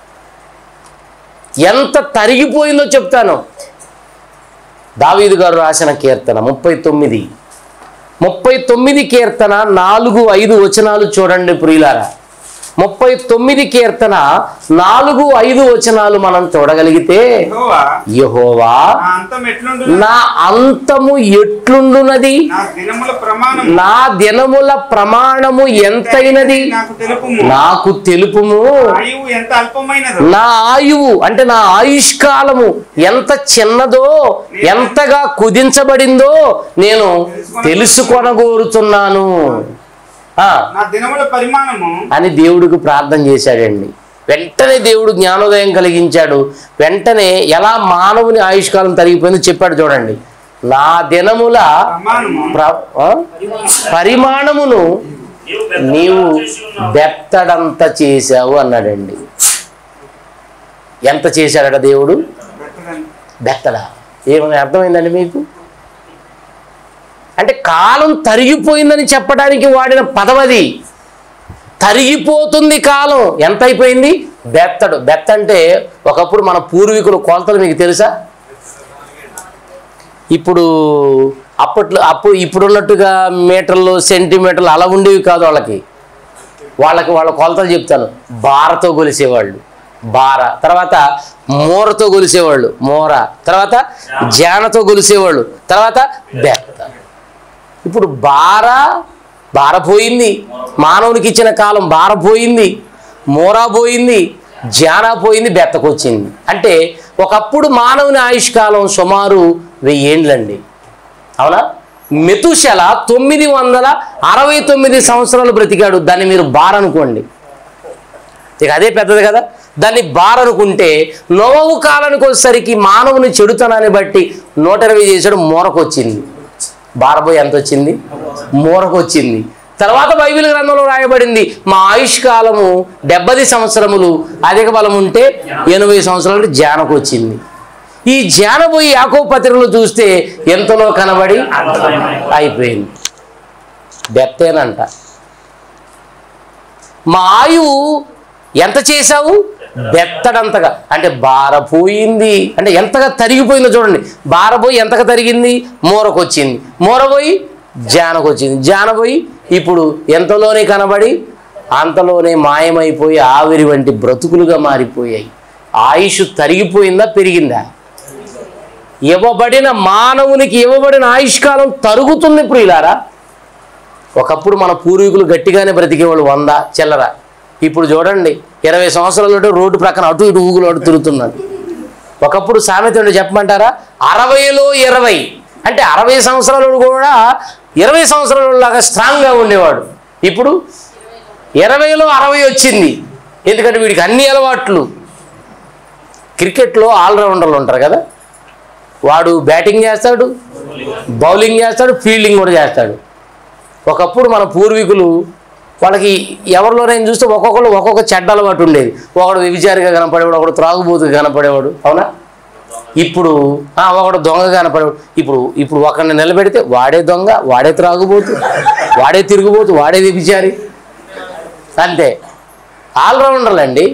A: ఎంత తరిగిపోయిందో చెప్తాను దావీదు గారు రాసిన కీర్తన ముప్పై తొమ్మిది ముప్పై తొమ్మిది కీర్తన నాలుగు ఐదు వచనాలు చూడండి ప్రియులారా ముప్పై తొమ్మిది కీర్తన నాలుగు ఐదు వచనాలు మనం చూడగలిగితే
B: యెహోవా
A: యహోవా
B: నా అంతం ఎట్లుండు
A: నా అంతము ఎట్లుండునది
B: నా దినముల ప్రమాణం
A: నా దినముల ప్రమాణము ఎంతైనది
B: నాకు తెలుపుము
A: నాకు తెలుపుము
B: ఆయువు ఎంత అల్పమైనదో
A: నా ఆయువు అంటే నా ఆయుష్కాలము ఎంత చిన్నదో ఎంతగా కుదించబడిందో నేను తెలుసుకొనగోరుతున్నాను ఆ,
B: నా దినముల పరిమాణము
A: అని దేవుడికి ప్రార్థన చేశాడండి వెంటనే దేవుడు జ్ఞానోదయం కలిగించాడు వెంటనే ఎలా మానవుని ఆయుష్కాలం తరిగిపోయిందో చెప్పాడు చూడండి నా దినముల
B: ప్రమాణము
A: ప్ర- ఆ? పరిమాణమును నీవు బెత్తడంత చేశావు అన్నాడండి ఎంత చేశాడట దేవుడు
B: పెట్టదని.
A: బెత్తడా ఏమని అర్థమైందండి మీకు అంటే కాలం తరిగిపోయిందని చెప్పడానికి వాడిన పదవది తరిగిపోతుంది కాలం ఎంత అయిపోయింది బెత్తడు బెత్త అంటే ఒకప్పుడు మన పూర్వీకుల కొలతలు మీకు తెలుసా ఇప్పుడు అప్పట్లో అప్పుడు ఇప్పుడున్నట్టుగా మీటర్లు సెంటీమీటర్లు అలా ఉండేవి కాదు వాళ్ళకి వాళ్ళకి వాళ్ళ కొలతలు చెప్తాను బారతో కొలిసేవాళ్ళు బార తర్వాత మూరతో కొలిసేవాళ్ళు మూర తర్వాత జానతో కొలిసేవాళ్ళు తర్వాత బెత్త ఇప్పుడు బార బార పోయింది మానవునికి ఇచ్చిన కాలం బార పోయింది మూరా పోయింది జానా పోయింది బెత్తకొచ్చింది అంటే ఒకప్పుడు మానవుని ఆయుష్కాలం సుమారు వెయ్యేండ్లండి అవునా మెతుశల తొమ్మిది వందల అరవై తొమ్మిది సంవత్సరాలు బ్రతికాడు దాన్ని మీరు బార్ అనుకోండి ఇక అదే పెద్దది కదా దాన్ని బార్ అనుకుంటే నోవు కాలానికి వచ్చేసరికి మానవుని చెడుతనాన్ని బట్టి నూట ఇరవై చేసాడు మూరకు వచ్చింది బారబోయి ఎంత వచ్చింది మూరకు వచ్చింది తర్వాత బైబిల్ గ్రంథంలో రాయబడింది మా ఆయుష్ కాలము డెబ్బది సంవత్సరములు అధిక బలం ఉంటే ఎనభై సంవత్సరాలు జానకు వచ్చింది ఈ జానబోయి యాకో పత్రికలు చూస్తే ఎంతలో కనబడి అయిపోయింది బెత్తేనంట మా ఆయువు ఎంత చేశావు బెత్తడంతగా అంటే బారపోయింది అంటే ఎంతగా తరిగిపోయిందో చూడండి బారపోయి ఎంతగా తరిగింది మూరకొచ్చింది మూరపోయి జానకొచ్చింది జానపోయి ఇప్పుడు ఎంతలోనే కనబడి అంతలోనే మాయమైపోయి ఆవిరి వంటి బ్రతుకులుగా మారిపోయాయి ఆయుష్ తరిగిపోయిందా పెరిగిందా ఇవ్వబడిన మానవునికి ఇవ్వబడిన ఆయుష్కాలం తరుగుతుంది ప్రియులారా ఒకప్పుడు మన పూర్వీకులు గట్టిగానే బ్రతికేవాళ్ళు వంద చిల్లర ఇప్పుడు చూడండి ఇరవై సంవత్సరాలు రోడ్డు ప్రక్కన అటు ఇటు ఊగులాడు తిరుగుతున్నాడు ఒకప్పుడు సామెత ఏంటో చెప్పమంటారా అరవైలో ఇరవై అంటే అరవై సంవత్సరాలు కూడా ఇరవై సంవత్సరాల లాగా స్ట్రాంగ్గా ఉండేవాడు ఇప్పుడు ఇరవైలో అరవై వచ్చింది ఎందుకంటే వీడికి అన్ని అలవాట్లు క్రికెట్లో ఆల్రౌండర్లు ఉంటారు కదా వాడు బ్యాటింగ్ చేస్తాడు బౌలింగ్ చేస్తాడు ఫీల్డింగ్ కూడా చేస్తాడు ఒకప్పుడు మన పూర్వీకులు వాళ్ళకి ఎవరిలోనైనా చూస్తే ఒక్కొక్కరు ఒక్కొక్క చెడ్డ అలవాటు ఉండేది ఒకడు వ్యభిచారిగా కనపడేవాడు ఒకడు త్రాగుబోతుగా కనపడేవాడు అవునా ఇప్పుడు ఆ, ఒకడు దొంగ కనపడేవాడు ఇప్పుడు ఇప్పుడు ఒకరిని నిలబెడితే వాడే దొంగ వాడే త్రాగుబోతు వాడే తిరుగుబోతు వాడే వ్యభిచారి అంతే ఆల్రౌండర్లు అండి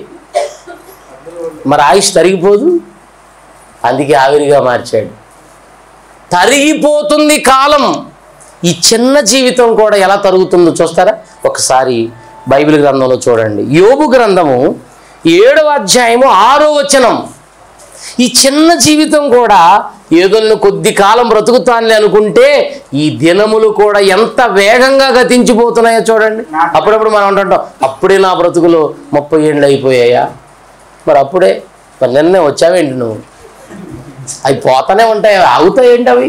A: మరి ఆయుష్ తరిగిపోదు అందుకే ఆవిరిగా మార్చాడు తరిగిపోతుంది కాలం ఈ చిన్న జీవితం కూడా ఎలా తరుగుతుందో చూస్తారా ఒకసారి బైబిల్ గ్రంథంలో చూడండి యోబు గ్రంథము ఏడవ అధ్యాయము ఆరో వచనం ఈ చిన్న జీవితం కూడా ఏదో నేను కొద్ది కాలం బ్రతుకుతానులే అనుకుంటే ఈ దినములు కూడా ఎంత వేగంగా గతించిపోతున్నాయో చూడండి అప్పుడప్పుడు మనం అంటుంటాం అప్పుడే నా బ్రతుకులు ముప్పై ఏళ్ళు అయిపోయాయా మరి అప్పుడే మరి నిన్నే వచ్చావేంటి నువ్వు అవి పోతానే ఉంటాయి అవి ఆగుతాయేంటి అవి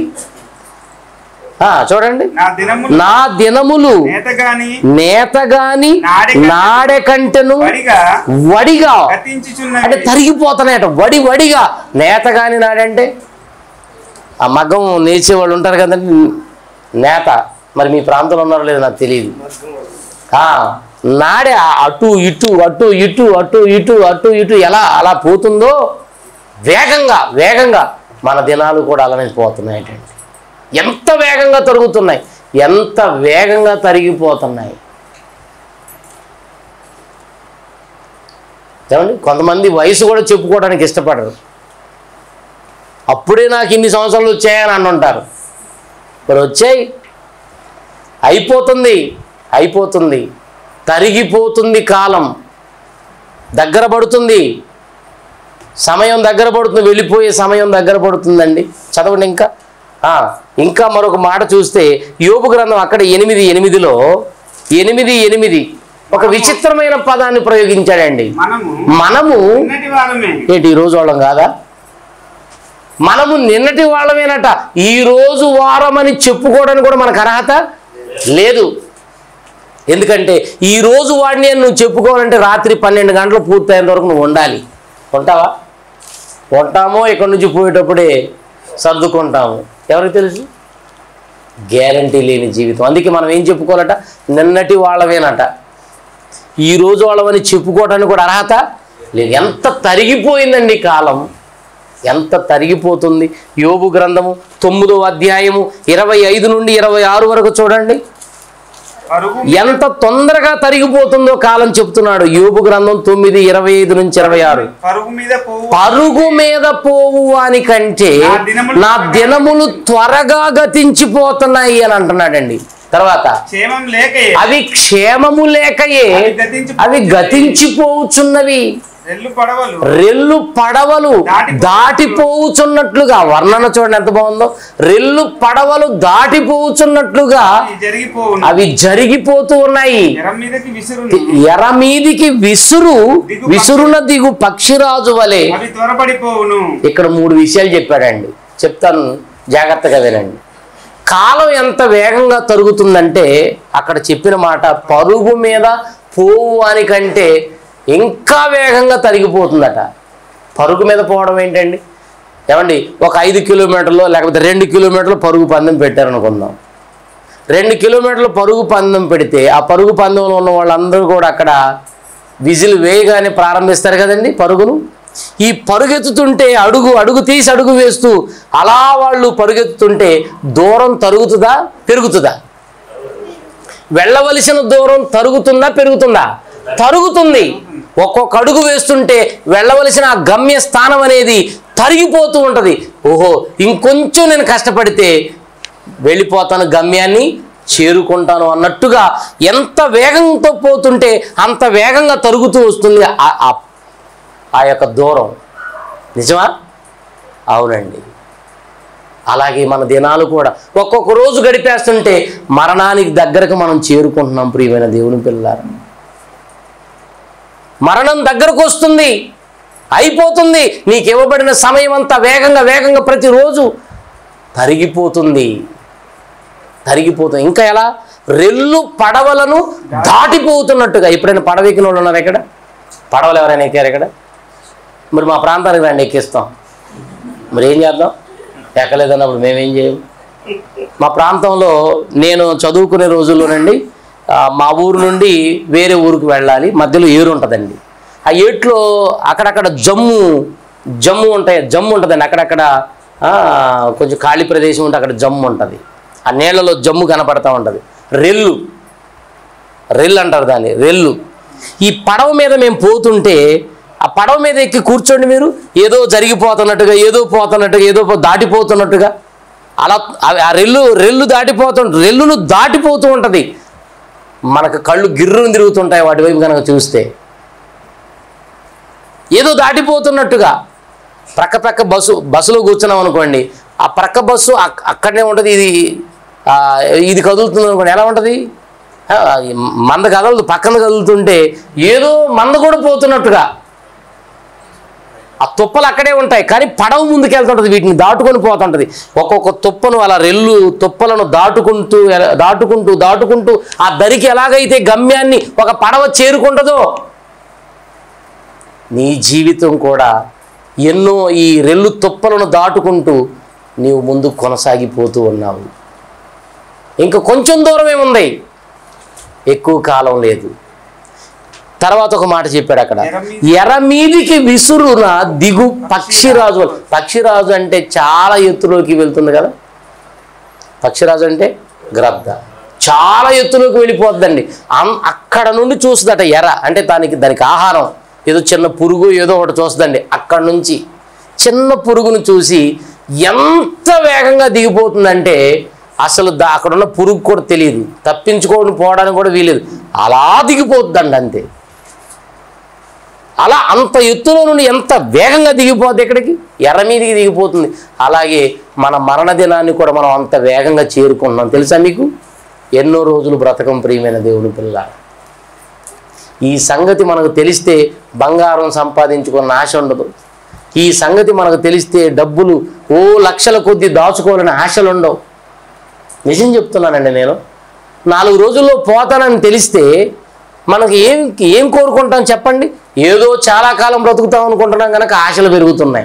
A: ఆ, చూడండి
B: నా దినములు
A: నా దినములు
B: నేత గాని
A: నేత గాని నాడె కంటెను
B: వడిగా
A: వడిగా అంటే
B: గతించుచున్నవి
A: తరిగిపోతున్నాయట వడి వడిగా నేత కాని నాడంటే ఆ మగ్గం నేర్చే వాళ్ళు ఉంటారు కదండి నేత మరి మీ ప్రాంతంలో ఉన్నారో లేదో నాకు తెలియదు ఆ, నాడే ఆ అటు ఇటు అటు ఇటు అటు ఇటు అటు ఇటు ఎలా అలా పోతుందో వేగంగా వేగంగా మన దినాలు కూడా అలానే పోతున్నాయటండి ఎంత వేగంగా తరుగుతున్నాయి ఎంత వేగంగా తరిగిపోతున్నాయి ఏమండి కొంతమంది వయసు కూడా చెప్పుకోవడానికి ఇష్టపడరు అప్పుడే నాకు ఇన్ని సంవత్సరాలు వచ్చాయని అంటుంటారు మరి వచ్చాయి అయిపోతుంది అయిపోతుంది తరిగిపోతుంది కాలం దగ్గర పడుతుంది సమయం దగ్గర పడుతుంది వెళ్ళిపోయే సమయం దగ్గర పడుతుందండి చదవండి ఇంకా ఆ, ఇంకా మరొక మాట చూస్తే యోబు గ్రంథం అక్కడ ఎనిమిది ఎనిమిదిలో ఎనిమిది ఎనిమిది ఒక విచిత్రమైన పదాన్ని ప్రయోగించాడండి
B: మనము
A: మనము
B: ఉన్నటి వారమే
A: ఏంటి ఈ రోజు వాళ్ళం కాదా మనము నిన్నటి వాళ్ళమేనట ఈ రోజు వారమని చెప్పుకోవడానికి కూడా మనకు అర్హత లేదు ఎందుకంటే ఈ రోజు వాడిని అని నువ్వు చెప్పుకోవాలంటే రాత్రి పన్నెండు గంటలు పూర్తయ్యేంత వరకు నువ్వు ఉండాలి ఉంటావా ఉంటామో ఇక్కడి నుంచి పోయేటప్పుడే సర్దుకుంటాము ఎవరికి తెలుసు గ్యారంటీ లేని జీవితం అందుకే మనం ఏం చెప్పుకోవాలట నిన్నటి వాళ్ళమేనట ఈ రోజు వాళ్ళమని చెప్పుకోవడానికి కూడా అర్హత లేదు ఎంత తరిగిపోయిందండి కాలం ఎంత తరిగిపోతుంది యోబు గ్రంథము తొమ్మిదో అధ్యాయము ఇరవై ఐదు నుండి ఇరవై ఆరు వరకు చూడండి
B: పరుగు
A: ఎంత తొందరగా తరిగిపోతుందో కాలం చెప్తున్నాడు యోబు గ్రంథం తొమ్మిది ఇరవై ఐదు నుంచి ఇరవై ఆరు
B: పరుగు మీద పోవు
A: పరుగు మీద పోవు వాని కంటే
B: నా దినములు
A: నా దినములు త్వరగా గతించిపోతున్నాయి అని అంటున్నాడండి తర్వాత
B: క్షేమం లేక
A: అవి క్షేమము లేకయే
B: అవి గతించిపోవుచున్నవి.
A: అవి గతించిపోవచ్చున్నవి
B: రెల్లు పడవలు
A: రెల్లు పడవలు
B: దాటిపో-
A: దాటిపోవుచున్నట్లుగా వర్ణన చూడండి ఎంత బాగుందో రెల్లు పడవలు దాటిపోవుచున్నట్లుగా
B: ఇవి జరిగిపోవును
A: అవి జరిగిపోతూ ఉన్నాయి
B: ఎరం మీదకి విసురును
A: ఎర మీదికి విసురు విసురున దిగు పక్షిరాజు వలె
B: అవి త్వరపడిపోవును
A: ఇక్కడ మూడు విషయాలు చెప్పాడండి చెప్తాను జాగ్రత్తగా వినండి కాలం ఎంత వేగంగా తరుగుతుందంటే అక్కడ చెప్పిన మాట పరుగు మీద పోవు అని కంటే ఇంకా వేగంగా తరిగిపోతుందట పరుగు మీద పోవడం ఏంటండి ఏమండి ఒక ఐదు కిలోమీటర్లు లేకపోతే రెండు కిలోమీటర్లు పరుగు పందెం పెట్టారనుకుందాం రెండు కిలోమీటర్ల పరుగు పందెం పెడితే ఆ పరుగు పందెంలో ఉన్న వాళ్ళందరూ కూడా అక్కడ విజిల్ వేయగానే ప్రారంభిస్తారు కదండి పరుగును ఈ పరుగెత్తుతుంటే అడుగు అడుగు తీసి అడుగు వేస్తూ అలా వాళ్ళు పరుగెత్తుతుంటే దూరం తరుగుతుందా పెరుగుతుందా వెళ్ళవలసిన దూరం తరుగుతుందా పెరుగుతుందా తరుగుతుంది ఒక్కొక్క అడుగు వేస్తుంటే వెళ్ళవలసిన ఆ గమ్య స్థానం అనేది తరిగిపోతూ ఉంటుంది ఓహో ఇంకొంచెం నేను కష్టపడితే వెళ్ళిపోతాను గమ్యాన్ని చేరుకుంటాను అన్నట్టుగా ఎంత వేగంతో పోతుంటే అంత వేగంగా తరుగుతూ వస్తుంది ఆ- ఆ- ఆ యొక్క దూరం నిజమా అవునండి అలాగే మన దినాలు కూడా ఒక్కొక్క రోజు గడిపేస్తుంటే మరణానికి దగ్గరకు మనం చేరుకుంటున్నాం ప్రియమైన దేవుని పిల్లారు మరణం దగ్గరకు వస్తుంది అయిపోతుంది నీకు ఇవ్వబడిన సమయం అంతా వేగంగా వేగంగా ప్రతిరోజు తరిగిపోతుంది తరిగిపోతుంది ఇంకా ఎలా రెల్లు పడవలను దాటిపోతున్నట్టుగా ఎప్పుడైనా పడవ ఎక్కిన వాళ్ళు ఉన్నారు ఇక్కడ పడవలు ఎవరైనా ఎక్కారు ఇక్కడ మరి మా ప్రాంతానికి రండి ఎక్కిస్తాం మరి ఏం చేద్దాం ఎక్కలేదన్నప్పుడు మేమేం చేయం మా ప్రాంతంలో నేను చదువుకునే రోజుల్లోనండి ఆ, మా ఊరు నుండి వేరే ఊరికి వెళ్ళాలి మధ్యలో ఏరు ఉంటుందండి ఆ ఏట్లో అక్కడక్కడ జమ్ము జమ్ము ఉంటాయి జమ్ము ఉంటుందండి అక్కడక్కడ ఆ, కొంచెం ఖాళీ ప్రదేశం ఉంటే అక్కడ జమ్ము ఉంటుంది ఆ నీళ్ళలో జమ్ము కనపడతా ఉంటుంది రెల్లు రెల్లు అంటారు దాన్ని రెల్లు ఈ పడవ మీద మేము పోతుంటే ఆ పడవ మీద ఎక్కి కూర్చోండి మీరు ఏదో జరిగిపోతున్నట్టుగా ఏదో పోతున్నట్టుగా ఏదో పో- దాటిపోతున్నట్టుగా అలా ఆ- ఆ రెల్లు రెల్లు దాటిపోతు రెల్లును దాటిపోతూ ఉంటుంది మనకు కళ్ళు గిర్రును తిరుగుతుంటాయి వాటి వైపు కనుక చూస్తే ఏదో దాటిపోతున్నట్టుగా ప్రక్క ప్రక్క బస్సు బస్సులో కూర్చున్నాం అనుకోండి ఆ ప్రక్క బస్సు అక్- అక్కడనే ఉంటుంది ఇది ఆ, ఇది కదులుతుంది అనుకోండి ఎలా ఉంటుంది ఆ, ఈ మంద కదలదు పక్కన కదులుతుంటే ఏదో మంద కూడా పోతున్నట్టుగా ఆ తుప్పలు అక్కడే ఉంటాయి కానీ పడవ ముందుకెళ్తుంటుంది వీటిని దాటుకొని పోతుంటుంది ఒక్కొక్క తుప్పను అలా రెల్లు తుప్పలను దాటుకుంటూ ఎలా- దాటుకుంటూ దాటుకుంటూ ఆ దరికి ఎలాగైతే గమ్యాన్ని ఒక పడవ చేరుకుంటుందో నీ జీవితం కూడా ఎన్నో ఈ రెల్లు తుప్పలను దాటుకుంటూ నీవు ముందు కొనసాగిపోతూ ఉన్నావు ఇంకా కొంచెం దూరమే ఉంది ఎక్కువ కాలం లేదు తర్వాత ఒక మాట చెప్పాడు అక్కడ ఎర మీదికి విసురున దిగు పక్షిరాజు పక్షిరాజు అంటే చాలా ఎత్తులోకి వెళ్తుంది కదా పక్షిరాజు అంటే గ్రద్ద చాలా ఎత్తులోకి వెళ్ళిపోతుందండి అం- అక్కడ నుండి చూస్తుందట ఎర అంటే దానికి దానికి ఆహారం ఏదో చిన్న పురుగు ఏదో ఒకటి చూస్తుందండి అక్కడ నుంచి చిన్న పురుగును చూసి ఎంత వేగంగా దిగిపోతుందంటే అసలు దా అక్కడ ఉన్న పురుగు కూడా తెలియదు తప్పించుకోని పోవడానికి కూడా వీలేదు అలా దిగిపోతుందండి అంతే అలా అంత ఎత్తులో నుండి ఎంత వేగంగా దిగిపోద్ది ఎక్కడికి ఎర్ర మీదికి దిగిపోతుంది అలాగే మన మరణ దినాన్ని కూడా మనం అంత వేగంగా చేరుకుంటున్నాం తెలుసా మీకు ఎన్నో రోజులు బ్రతకం ప్రియమైన దేవుని పిల్ల ఈ సంగతి మనకు తెలిస్తే బంగారం సంపాదించుకున్న ఆశ ఉండదు ఈ సంగతి మనకు తెలిస్తే డబ్బులు ఓ లక్షల కొద్ది దాచుకోవాలని ఆశలు ఉండవు నిజం చెప్తున్నానండి నేను నాలుగు రోజుల్లో పోతానని తెలిస్తే మనకి ఏం ఏం కోరుకుంటాం చెప్పండి ఏదో చాలా కాలం బ్రతుకుతాం అనుకుంటున్నాం కనుక ఆశలు పెరుగుతున్నాయి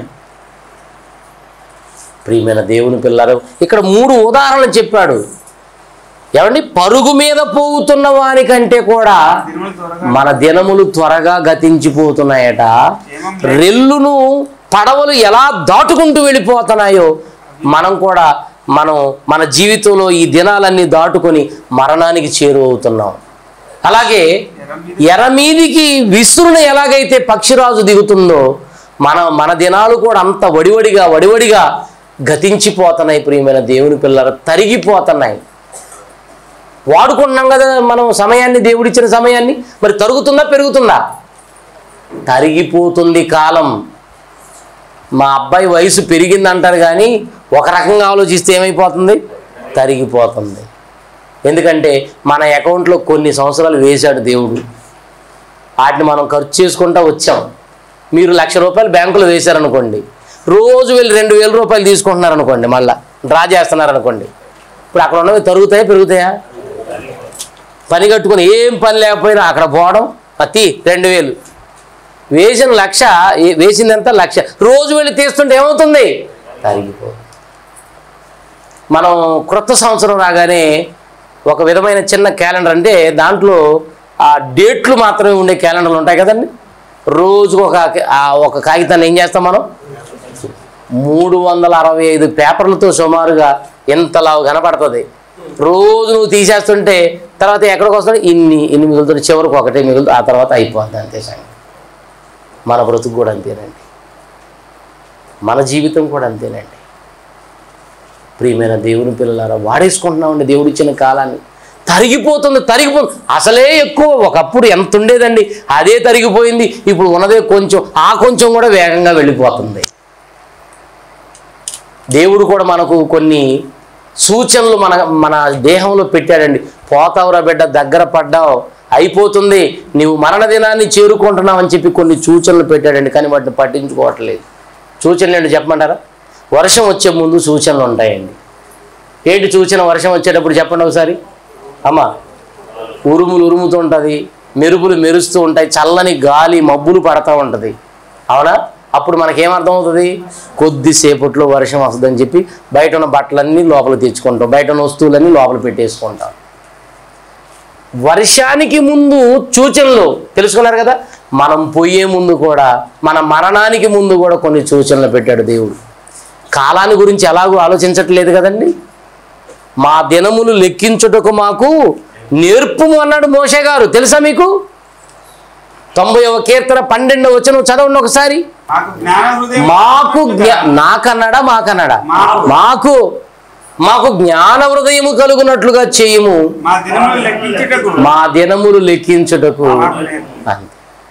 A: ప్రియమైన దేవుని పిల్లలు ఇక్కడ మూడు ఉదాహరణలు చెప్పాడు ఏమండి పరుగు మీద పోగుతున్న వానికంటే కూడా
B: దినములు త్వరగా
A: మన దినములు త్వరగా గతించిపోతున్నాయట
B: క్షేమం
A: రెల్లును పడవలు ఎలా దాటుకుంటూ వెళ్ళిపోతున్నాయో మనం కూడా మనం మన జీవితంలో ఈ దినాలన్నీ దాటుకొని మరణానికి చేరువవుతున్నాం అలాగే ఎర మీదికి విసురుని ఎలాగైతే పక్షిరాజు దిగుతుందో మన మన దినాలు కూడా అంత వడివడిగా వడివడిగా గతించిపోతున్నాయి ప్రియమైన దేవుని పిల్లలు తరిగిపోతున్నాయి వాడుకుంటున్నాం కదా మనం సమయాన్ని దేవుడిచ్చిన సమయాన్ని మరి తరుగుతుందా పెరుగుతుందా తరిగిపోతుంది కాలం మా అబ్బాయి వయసు పెరిగింది అంటారు కానీ ఒక రకంగా ఆలోచిస్తే ఏమైపోతుంది తరిగిపోతుంది ఎందుకంటే మన అకౌంట్లో కొన్ని సంవత్సరాలు వేశాడు దేవుడు వాటిని మనం ఖర్చు చేసుకుంటా వచ్చాం మీరు లక్ష రూపాయలు బ్యాంకులో వేశారనుకోండి రోజు వెళ్ళి రెండు వేల రూపాయలు తీసుకుంటున్నారనుకోండి మళ్ళా డ్రా చేస్తున్నారనుకోండి ఇప్పుడు అక్కడ ఉన్నవి తరుగుతాయా పెరుగుతాయా పని కట్టుకొని ఏం పని లేకపోయినా అక్కడ పోవడం అతి రెండు వేలు వేసిన లక్ష ఏ- వేసిందంతా లక్ష రోజు వెళ్ళి తీస్తుంటే ఏమవుతుంది తరిగిపోతుంది మనం క్రొత్త సంవత్సరం రాగానే ఒక విధమైన చిన్న క్యాలెండర్ అంటే దాంట్లో ఆ డేట్లు మాత్రమే ఉండే క్యాలెండర్లు ఉంటాయి కదండి రోజుకు ఒక ఆ ఒక కాగితాన్ని ఏం చేస్తాం మనం మూడు వందల అరవై ఐదు పేపర్లతో సుమారుగా ఎంతలా కనపడుతుంది రోజు నువ్వు తీసేస్తుంటే తర్వాత ఎక్కడికి వస్తాడు ఇన్ని ఇన్ని మిగులుతుంది చివరికి ఒకటే మిగులుతుంది ఆ తర్వాత అయిపోద్ది అంతే సంగతి మన బ్రతుకు కూడా అంతేనండి మన జీవితం కూడా అంతేనండి ప్రియమైన దేవుని పిల్లలారా వాడేసుకుంటున్నామండి దేవుడు ఇచ్చిన కాలాన్ని తరిగిపోతుంది తరిగిపోతుంది అసలే ఎక్కువ ఒకప్పుడు ఎంత ఉండేదండి అదే తరిగిపోయింది ఇప్పుడు ఉన్నదే కొంచెం ఆ కొంచెం కూడా వేగంగా వెళ్ళిపోతుంది దేవుడు కూడా మనకు కొన్ని సూచనలు మన మన దేహంలో పెట్టాడండి పోతావురా బిడ్డ దగ్గర పడ్డావు అయిపోతుంది నీవు మరణ దినాన్ని చేరుకుంటున్నావు అని చెప్పి కొన్ని సూచనలు పెట్టాడండి కానీ వాటిని పట్టించుకోవట్లేదు సూచనలు ఏంటి చెప్పమంటారా వర్షం వచ్చే ముందు సూచనలు ఉంటాయండి ఏంటి సూచన వర్షం వచ్చేటప్పుడు చెప్పండి ఒకసారి అమ్మా ఉరుములు ఉరుముతుంటుంది మెరుపులు మెరుస్తూ ఉంటాయి చల్లని గాలి మబ్బులు పడతా ఉంటుంది అవునా అప్పుడు మనకేమర్థం అవుతుంది కొద్దిసేపట్లో వర్షం వస్తుందని చెప్పి బయట ఉన్న బట్టలన్నీ లోపల తెచ్చుకుంటాం బయట ఉన్న వస్తువులన్నీ లోపల పెట్టేసుకుంటాం వర్షానికి ముందు సూచనలు తెలుసుకున్నారు కదా మనం పోయే ముందు కూడా మన మరణానికి ముందు కూడా కొన్ని సూచనలు పెట్టాడు దేవుడు కాలాన్ని గురించి ఎలాగో ఆలోచించట్లేదు కదండి మా దినములు లెక్కించుటకు మాకు నేర్పుము అన్నాడు మోషే గారు తెలుసా మీకు తొంభైవ కీర్తన పన్నెండవ వచ్చిన చదవండి ఒకసారి
B: మాకు జ్ఞాన హృదయం
A: మాకు జ్ఞా- నాకన్నాడా మాకన్నాడా మాకు మాకు జ్ఞాన హృదయము కలుగునట్లుగా చేయము
B: మా దినములు లెక్కించుటకు
A: మా దినములు లెక్కించుటకు
B: మాకు నేర్పు.
A: అంతే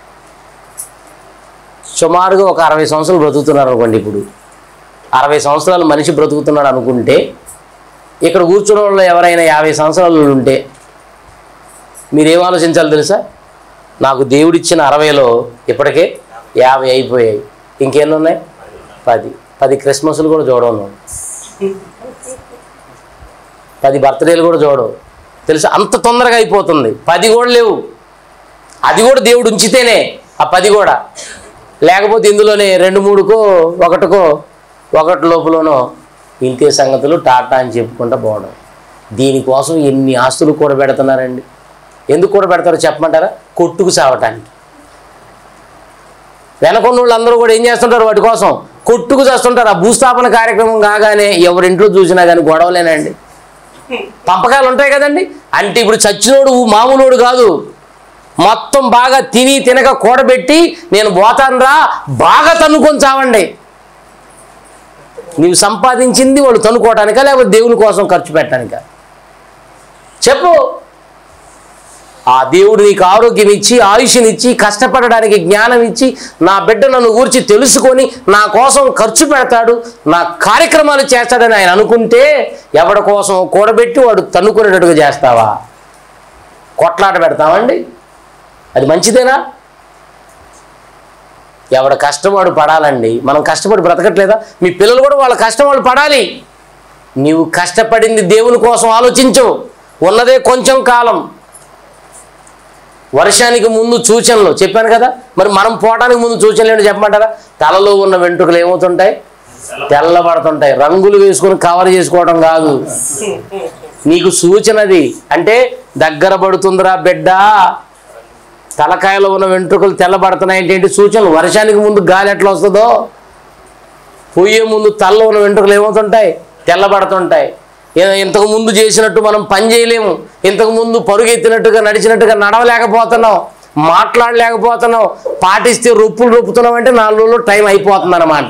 A: సుమారుగా ఒక అరవై సంవత్సరాలు బ్రతుకుతున్నారు అనుకోండి ఇప్పుడు అరవై సంవత్సరాలు మనిషి బ్రతుకుతున్నాడు అనుకుంటే ఇక్కడ కూర్చున్న వాళ్ళు ఎవరైనా యాభై సంవత్సరాలు ఉంటే మీరేం ఆలోచించాలి తెలుసా నాకు దేవుడిచ్చిన అరవైలో ఇప్పటికే యాభై అయిపోయాయి ఇంకెన్ని ఉన్నాయి పది పది క్రిస్మస్లు కూడా చూడవు పది బర్త్డేలు కూడా చూడవు తెలుసా అంత తొందరగా అయిపోతుంది పది కూడా లేవు అది కూడా దేవుడు ఉంచితేనే ఆ పది కూడా లేకపోతే ఇందులోనే రెండు మూడుకో ఒకటికో ఒకటి లోపలనో ఇంతే సంగతులు టాటా అని చెప్పుకుంటూ పోవడం దీనికోసం ఎన్ని ఆస్తులు కూడా పెడుతున్నారండి ఎందుకు కూడా పెడతారో చెప్పమంటారా కొట్టుకు సావటానికి వెనకొన్న వాళ్ళు అందరూ కూడా ఏం చేస్తుంటారు వాటి కోసం కొట్టుకు చేస్తుంటారు ఆ భూస్థాపన కార్యక్రమం కాగానే ఎవరింట్లో చూసినా కానీ గొడవలేనండి పంపకాలు ఉంటాయి కదండి అంటే ఇప్పుడు చచ్చినోడు మామూలోడు కాదు మొత్తం బాగా తిని తినక కూడబెట్టి నేను పోతానురా బాగా తన్నుకొని చావండి నీవు సంపాదించింది వాళ్ళు తన్నుకోవటానికా లేకపోతే దేవుని కోసం ఖర్చు పెట్టడానికా చెప్పు ఆ దేవుడు నీకు ఆరోగ్యం ఇచ్చి ఆయుష్నిచ్చి కష్టపడడానికి జ్ఞానం ఇచ్చి నా బిడ్డ నన్ను గూర్చి తెలుసుకొని నా కోసం ఖర్చు పెడతాడు నా కార్యక్రమాలు చేస్తాడని ఆయన అనుకుంటే ఎవడి కోసం కూడబెట్టి వాడు తన్నుకునేటట్టుగా చేస్తావా కొట్లాట పెడతామండి అది మంచిదేనా ఎవడ కష్టం వాడు పడాలండి మనం కష్టపడి బ్రతకట్లేదా మీ పిల్లలు కూడా వాళ్ళ కష్టం వాళ్ళు పడాలి నీవు కష్టపడింది దేవుని కోసం ఆలోచించు ఉన్నదే కొంచెం కాలం వర్షానికి ముందు సూచనలు చెప్పాను కదా మరి మనం పోవడానికి ముందు సూచనలు ఏంటో చెప్పమంటారా తలలో ఉన్న వెంట్రుకలు ఏమవుతుంటాయి తెల్లబడుతుంటాయి రంగులు వేసుకొని కవర్ చేసుకోవడం కాదు నీకు సూచనది అంటే దగ్గర పడుతుందిరా బిడ్డ తలకాయలో ఉన్న వెంట్రుకలు తెల్లబడుతున్నాయి అంటే ఏంటి సూచనలు వర్షానికి ముందు గాలి ఎట్లా వస్తుందో పోయే ముందు తలలో ఉన్న వెంట్రుకలు ఏమవుతుంటాయి తెల్లబడుతుంటాయి ఏ- ఇంతకు ముందు చేసినట్టు మనం పని చేయలేము ఇంతకు ముందు పరుగెత్తినట్టుగా నడిచినట్టుగా నడవలేకపోతున్నాం మాట్లాడలేకపోతున్నాం పాటిస్తే రొప్పులు రొప్పుతున్నాం అంటే నాలుగు రోజులు టైం అయిపోతుంది అనమాట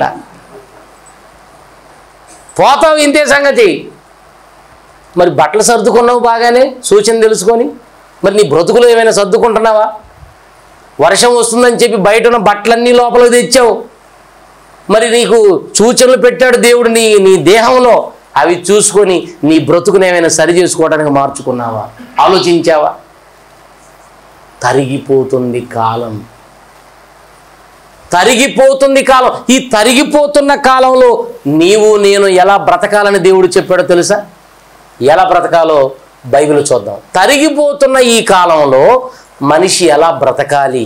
A: పోతావు ఇంతే సంగతి మరి బట్టలు సర్దుకున్నావు బాగానే సూచన తెలుసుకొని మరి నీ బ్రతుకులు ఏమైనా సర్దుకుంటున్నావా వర్షం వస్తుందని చెప్పి బయట ఉన్న బట్టలన్నీ లోపలికి తెచ్చావు మరి నీకు సూచనలు పెట్టాడు దేవుడు నీ నీ దేహంలో అవి చూసుకొని నీ బ్రతుకుని ఏమైనా సరి చేసుకోవడానికి మార్చుకున్నావా ఆలోచించావా తరిగిపోతుంది కాలం తరిగిపోతుంది కాలం ఈ తరిగిపోతున్న కాలంలో నీవు నేను ఎలా బ్రతకాలని దేవుడు చెప్పాడో తెలుసా ఎలా బ్రతకాలో బైబిల్ చూద్దాం తరిగిపోతున్న ఈ కాలంలో మనిషి ఎలా బ్రతకాలి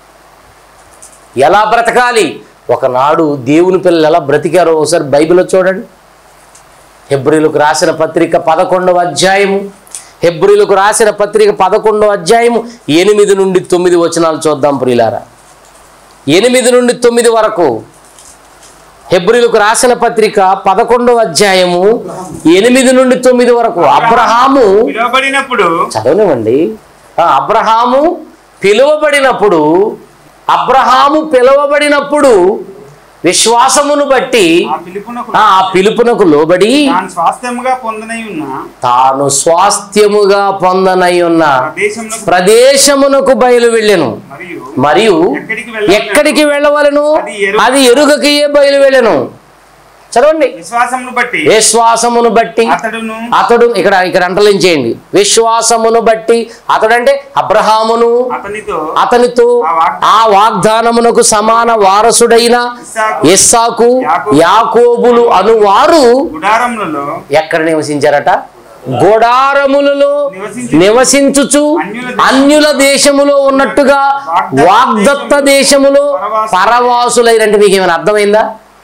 A: ఎలా బ్రతకాలి ఒకనాడు దేవుని పిల్లలు ఎలా బ్రతికారో ఒకసారి బైబిల్లో చూడండి హెబ్రిలకు రాసిన పత్రిక పదకొండవ అధ్యాయము హెబ్రిలకు రాసిన పత్రిక పదకొండవ అధ్యాయము ఎనిమిది నుండి తొమ్మిది వచనాలు చూద్దాం ప్రియులారా ఎనిమిది నుండి తొమ్మిది వరకు హెబ్రిలకు రాసిన పత్రిక పదకొండవ అధ్యాయము ఎనిమిది నుండి తొమ్మిది వరకు అబ్రహాము
B: పిలువబడినప్పుడు
A: చదవనివ్వండి ఆ, అబ్రహాము పిలువబడినప్పుడు అబ్రహాము పిలువబడినప్పుడు విశ్వాసమును బట్టి
B: ఆ పిలుపునకు
A: ఆ పిలుపునకు లోబడి
B: తాను స్వాస్థ్యముగా పొందనై ఉన్న
A: తాను స్వాస్థ్యముగా పొందనై ఉన్న
B: ప్రదేశంలో
A: ప్రదేశమునకు బయలు వెళ్ళెను
B: మరియు
A: మరియు
B: ఎక్కడికి వెళ్ళ
A: ఎక్కడికి వెళ్ళవలను
B: అది ఎరుక.
A: అది ఎరుగకియే బయలు వెళ్ళెను చదవండి
B: విశ్వాసమును బట్టి
A: విశ్వాసమును బట్టి
B: అతడును
A: అతడు ఇక్కడ ఇక్కడ అంటలేం చేయండి విశ్వాసమును బట్టి అతడంటే అబ్రహామును
B: అతనితో
A: అతనితో
B: ఆ వాగ్దానం-
A: ఆ వాగ్దానమునకు సమాన వారసుడైన
B: ఇస్సాకు
A: ఇస్సాకు
B: యాకోబు-
A: యాకోబులు అనువారు
B: గుడారములలో
A: ఎక్కడ నివసించారట గోడారములలో
B: నివసించు-
A: నివసించుచు
B: అన్యుల
A: అన్యుల దేశములో ఉన్నట్టుగా వాగ్దత్త దేశములో పరవాసులైనంటే మీకు ఏమైనా అర్థమైందా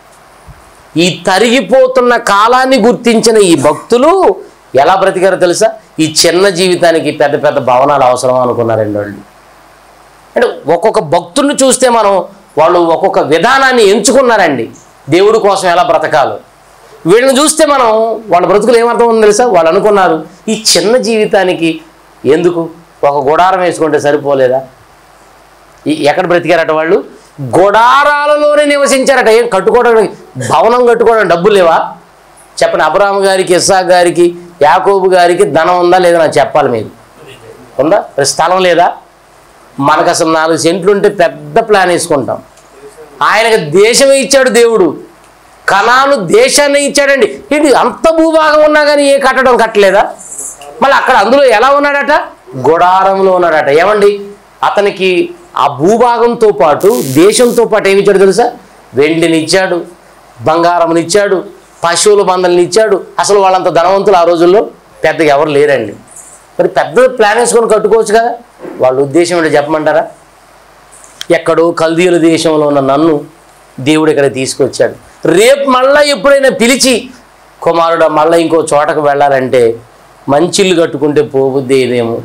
A: ఈ తరిగిపోతున్న కాలాన్ని గుర్తించిన ఈ భక్తులు ఎలా బ్రతికారో తెలుసా ఈ చిన్న జీవితానికి పెద్ద పెద్ద భవనాలు అవసరం అనుకున్నారండి వాళ్ళు అంటే ఒక్కొక్క భక్తుడిని చూస్తే మనం వాళ్ళు ఒక్కొక్క విధానాన్ని ఎంచుకున్నారండి దేవుడి కోసం ఎలా బ్రతకాలో వీళ్ళని చూస్తే మనం వాళ్ళ బ్రతుకులు ఏమర్థం ఉంది తెలుసా వాళ్ళు అనుకున్నారు ఈ చిన్న జీవితానికి ఎందుకు ఒక గుడారం వేసుకుంటే సరిపోలేదా ఈ- ఎక్కడ బ్రతికారట వాళ్ళు గుడారాలలోనే నివసించారట ఏం కట్టుకోవడానికి భవనం కట్టుకోవడానికి డబ్బులు లేవా చెప్పండి అబ్రాహం గారికి ఇస్సా గారికి యాకోబు గారికి ధనం ఉందా లేదా నాకు చెప్పాలి మీరు ఉందా మరి స్థలం లేదా మనకు అసలు నాలుగు సెంట్లు ఉంటే పెద్ద ప్లాన్ వేసుకుంటాం ఆయనకు దేశమే ఇచ్చాడు దేవుడు కణాను దేశాన్ని ఇచ్చాడండి ఏంటి అంత భూభాగం ఉన్నా కానీ ఏ కట్టడం కట్టలేదా మళ్ళీ అక్కడ అందులో ఎలా ఉన్నాడట గుడారంలో ఉన్నాడట ఏమండి అతనికి ఆ భూభాగంతో పాటు దేశంతో పాటు ఏమి ఇచ్చాడు తెలుసా వెండిని ఇచ్చాడు బంగారంని ఇచ్చాడు పశువుల బందల్ని ఇచ్చాడు అసలు వాళ్ళంత ధనవంతులు ఆ రోజుల్లో పెద్దగా ఎవరు లేరండి మరి పెద్ద ప్లాన్ వేసుకొని కట్టుకోవచ్చు కదా వాళ్ళ ఉద్దేశం ఏంటో చెప్పమంటారా ఎక్కడో కల్దీయుల దేశంలో ఉన్న నన్ను దేవుడు ఇక్కడ తీసుకొచ్చాడు రేపు మళ్ళా ఎప్పుడైనా పిలిచి కుమారుడు మళ్ళీ ఇంకో చోటకు వెళ్ళాలంటే మంచిల్లు కట్టుకుంటే పోబుద్ది ఏదేమో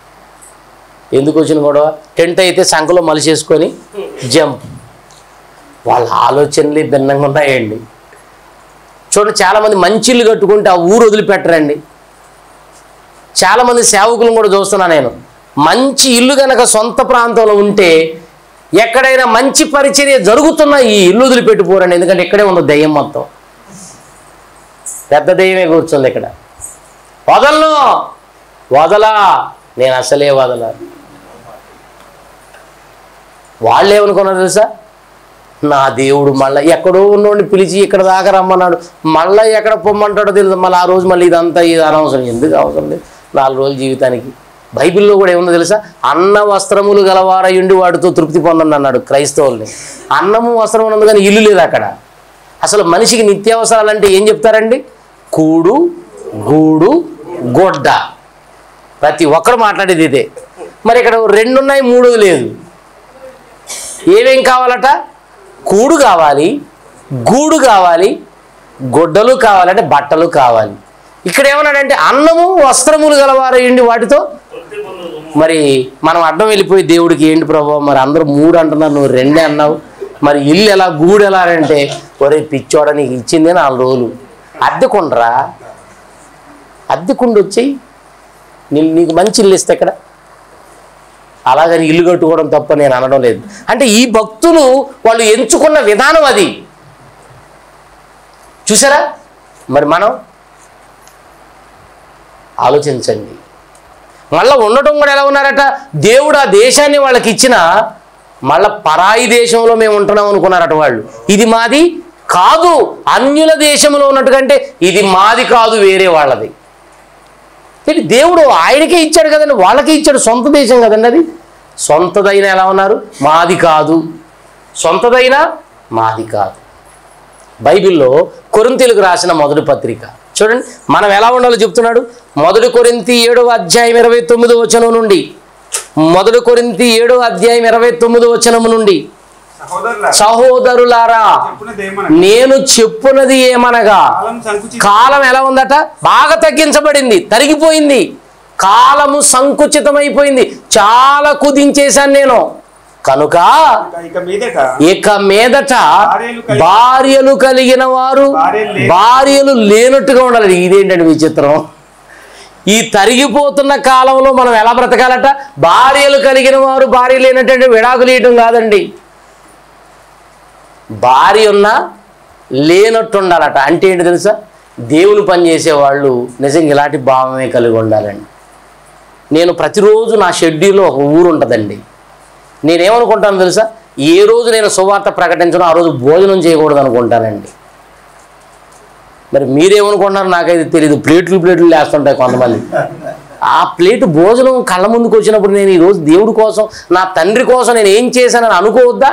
A: ఎందుకు వచ్చిన గొడవ టెంట్ అయితే సంఖలో మలిసేసుకొని జంప్ వాళ్ళ ఆలోచనలే భిన్నంగా ఉన్నాయండి చూడండి చాలామంది మంచి ఇల్లు కట్టుకుంటే ఆ ఊరు వదిలిపెట్టరండి చాలామంది సేవకులను కూడా చూస్తున్నా నేను మంచి ఇల్లు కనుక సొంత ప్రాంతంలో ఉంటే ఎక్కడైనా మంచి పరిచర్య జరుగుతున్న ఈ ఇల్లు వదిలిపెట్టిపోరండి ఎందుకంటే ఇక్కడే ఉంది దయ్యం మొత్తం పెద్ద దయ్యమే కూర్చుంది ఇక్కడ వదలను వదలా నేను అసలే వదలా వాళ్ళు ఏమనుకున్నారు తెలుసా నా దేవుడు మళ్ళీ ఎక్కడో ఉన్నోడిని పిలిచి ఇక్కడ దాకా రమ్మన్నాడు మళ్ళీ ఎక్కడ పొమ్మంటాడో తెలుసు మళ్ళీ ఆ రోజు మళ్ళీ ఇదంతా ఇది అనవసరం ఎందుకు అవసరం లేదు నాలుగు రోజుల జీవితానికి బైబిల్లో కూడా ఏముందో తెలుసా అన్న వస్త్రములు గలవారయుండి వాటితో తృప్తి పొందండి అన్నాడు క్రైస్తవుల్ని అన్నము వస్త్రం ఉన్నది కానీ ఇల్లు లేదు అక్కడ అసలు మనిషికి నిత్యావసరాలు అంటే ఏం చెప్తారండి కూడు గూడు గొడ్డ ప్రతి ఒక్కరు మాట్లాడేది ఇదే మరి ఇక్కడ రెండు ఉన్నాయి మూడోది లేదు ఏమేం కావాలట కూడు కావాలి గూడు కావాలి గుడ్డలు కావాలంటే బట్టలు కావాలి ఇక్కడ ఏమన్నాడంటే అన్నము వస్త్రములు గలవారయ్యండి వాటితో మరి మనం అడ్డం వెళ్ళిపోయి దేవుడికి ఏంటి ప్రభావ మరి అందరూ మూడు అంటున్నారు నువ్వు రెండే అన్నావు మరి ఇల్లు ఎలా గూడు ఎలా అంటే ఒరే పిచ్చోడ నీకు ఇచ్చిందే నాలుగు రోజులు అద్దెకుండరా అద్దెకుండి వచ్చేయి నేను నీకు మంచి ఇల్లు ఇస్తే ఇక్కడ అలాగని ఇల్లు కట్టుకోవడం తప్ప నేను అనడం లేదు అంటే ఈ భక్తులు వాళ్ళు ఎంచుకున్న విధానం అది చూసారా మరి మనం ఆలోచించండి మళ్ళీ ఉండటం కూడా ఎలా ఉన్నారట దేవుడు ఆ దేశాన్ని వాళ్ళకి ఇచ్చిన మళ్ళా పరాయి దేశంలో మేము ఉంటున్నాం అనుకున్నారట వాళ్ళు ఇది మాది కాదు అన్యుల దేశంలో ఉన్నట్టుకంటే ఇది మాది కాదు వేరే వాళ్ళది ఏంటి దేవుడు ఆయనకే ఇచ్చాడు కదండి వాళ్ళకే ఇచ్చాడు సొంత దేశం కదండి అది సొంతదైన ఎలా ఉన్నారు మాది కాదు సొంతదైన మాది కాదు బైబిల్లో కొరింతీలకు రాసిన మొదటి పత్రిక చూడండి మనం ఎలా ఉండాలో చెప్తున్నాడు మొదటి కొరింతి ఏడవ అధ్యాయం ఇరవై తొమ్మిదో వచనం నుండి మొదటి కొరింతి ఏడవ అధ్యాయం ఇరవై తొమ్మిదో వచనము నుండి
B: సహోదరుల
A: సహోదరులారా
B: చెప్పున్నదేమన
A: నేను చెప్పున్నది ఏమనగా
B: కాలం సంకుచి
A: కాలం ఎలా ఉందట బాగా తగ్గించబడింది తరిగిపోయింది కాలము సంకుచితమైపోయింది చాలా కుదించేశాను నేను కనుక
B: ఇక మీదట
A: ఇక మీదట
B: భార్యలు కలిగి-
A: భార్యలు కలిగిన వారు
B: భార్యలు లే-
A: భార్యలు లేనట్టుగా ఉండాలి ఇదేంటండి విచిత్రం ఈ తరిగిపోతున్న కాలంలో మనం ఎలా బ్రతకాలట భార్యలు కలిగిన వారు భార్య లేనట్టు విడాకులు ఇయటం కాదండి భార్య ఉన్నా లేనట్టు ఉండాలట అంటే ఏంటి తెలుసా దేవుని పని చేసేవాళ్ళు నిజంగా ఇలాంటి భావమే కలిగి ఉండాలండి నేను ప్రతిరోజు నా షెడ్యూల్లో ఒక ఊరు ఉంటుందండి నేనేమనుకుంటాను తెలుసా ఏ రోజు నేను సువార్త ప్రకటించడం ఆ రోజు భోజనం చేయకూడదు అనుకుంటానండి మరి మీరేమనుకుంటున్నారు నాకైతే తెలియదు ప్లేట్లు ప్లేట్లు లేస్తుంటాయి కొంతమంది ఆ ప్లేట్ భోజనం కళ్ళ ముందుకు వచ్చినప్పుడు నేను ఈరోజు దేవుడి కోసం నా తండ్రి కోసం నేను ఏం చేశానని అనుకోవద్దా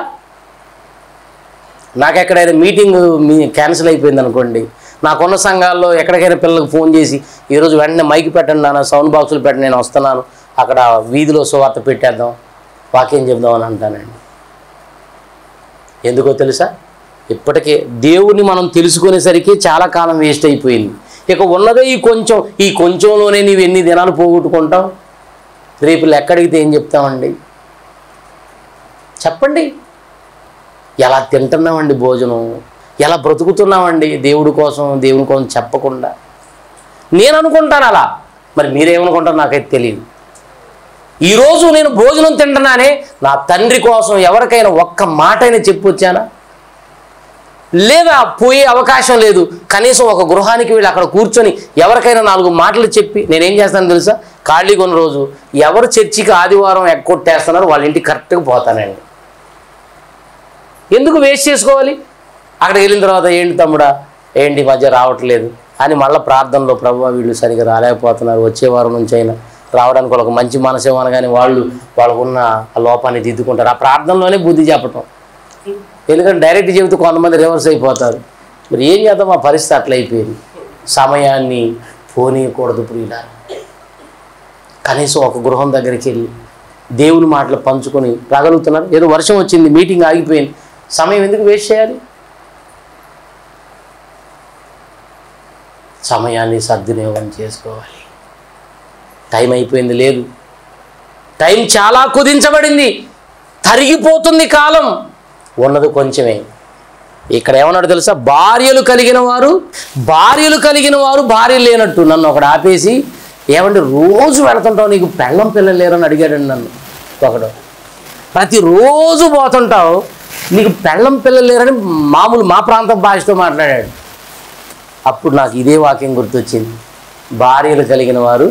A: నాకు ఎక్కడైనా మీటింగ్ మీ క్యాన్సిల్ అయిపోయింది అనుకోండి నాకున్న సంఘాల్లో ఎక్కడికైనా పిల్లలకు ఫోన్ చేసి ఈరోజు వెంటనే మైక్ పెట్టండి నాన్న సౌండ్ బాక్సులు పెట్టండి నేను వస్తున్నాను అక్కడ వీధిలో సువార్త పెట్టేద్దాం వాక్యం చెప్దాం అని అంటానండి ఎందుకో తెలుసా ఇప్పటికే దేవుని మనం తెలుసుకునేసరికి చాలా కాలం వేస్ట్ అయిపోయింది ఇక ఉన్నదే ఈ కొంచెం ఈ కొంచెంలోనే నీవు ఎన్ని దినాలు పోగొట్టుకుంటావు రేపు లెక్కడిగితే ఏం చెప్తామండి చెప్పండి ఎలా తింటున్నామండి భోజనం ఎలా బ్రతుకుతున్నామండి దేవుడి కోసం దేవుని కోసం చెప్పకుండా నేను అనుకుంటాను అలా మరి మీరేమనుకుంటారు నాకైతే తెలియదు ఈరోజు నేను భోజనం తింటున్నానే నా తండ్రి కోసం ఎవరికైనా ఒక్క మాట అయినా చెప్పొచ్చానా లేదా పోయే అవకాశం లేదు కనీసం ఒక గృహానికి వెళ్ళి అక్కడ కూర్చొని ఎవరికైనా నాలుగు మాటలు చెప్పి నేనేం చేస్తాను తెలుసా ఖాళీ కొన్ని రోజు ఎవరు చర్చికి ఆదివారం ఎక్కొట్టేస్తున్నారో వాళ్ళ ఇంటికి కరెక్ట్గా పోతానండి ఎందుకు వేస్ట్ చేసుకోవాలి అక్కడికి వెళ్ళిన తర్వాత ఏంటి తమ్ముడా ఏంటి ఈ మధ్య రావట్లేదు అని మళ్ళీ ప్రార్థనలో ప్రభు వీళ్ళు సరిగా రాలేకపోతున్నారు వచ్చే వారం నుంచి అయినా రావడానికి వాళ్ళకి మంచి మనసు అనగానే వాళ్ళు వాళ్ళకున్న ఆ లోపాన్ని దిద్దుకుంటారు ఆ ప్రార్థనలోనే బుద్ధి చెప్పటం ఎందుకంటే డైరెక్ట్ చెబితే కొంతమంది రివర్స్ అయిపోతారు మరి ఏం చేద్దాం మా పరిస్థితి అట్లా అయిపోయింది సమయాన్ని పోనీయకూడదు ప్రియుల కనీసం ఒక గృహం దగ్గరికి వెళ్ళి దేవుని మాటలు పంచుకొని రాగలుగుతున్నారు ఏదో వర్షం వచ్చింది మీటింగ్ ఆగిపోయింది సమయం ఎందుకు వేస్ట్ చేయాలి సమయాన్ని సద్వినియోగం చేసుకోవాలి టైం అయిపోయింది లేదు టైం చాలా కుదించబడింది తరిగిపోతుంది కాలం ఉన్నది కొంచెమే ఇక్కడ ఏమన్నాడు తెలుసా భార్యలు కలిగిన వారు భార్యలు కలిగిన వారు భార్యలు లేనట్టు నన్ను ఒకడు ఆపేసి ఏమంటే రోజు వెళుతుంటావు నీకు పెళ్ళం పిల్లలు లేరని అడిగాడండి నన్ను ఒకడు ప్రతిరోజు పోతుంటావు నీకు పెళ్ళం పిల్లలు లేరని మామూలు మా ప్రాంతం భాషతో మాట్లాడాడు అప్పుడు నాకు ఇదే వాక్యం గుర్తొచ్చింది భార్యలు కలిగిన వారు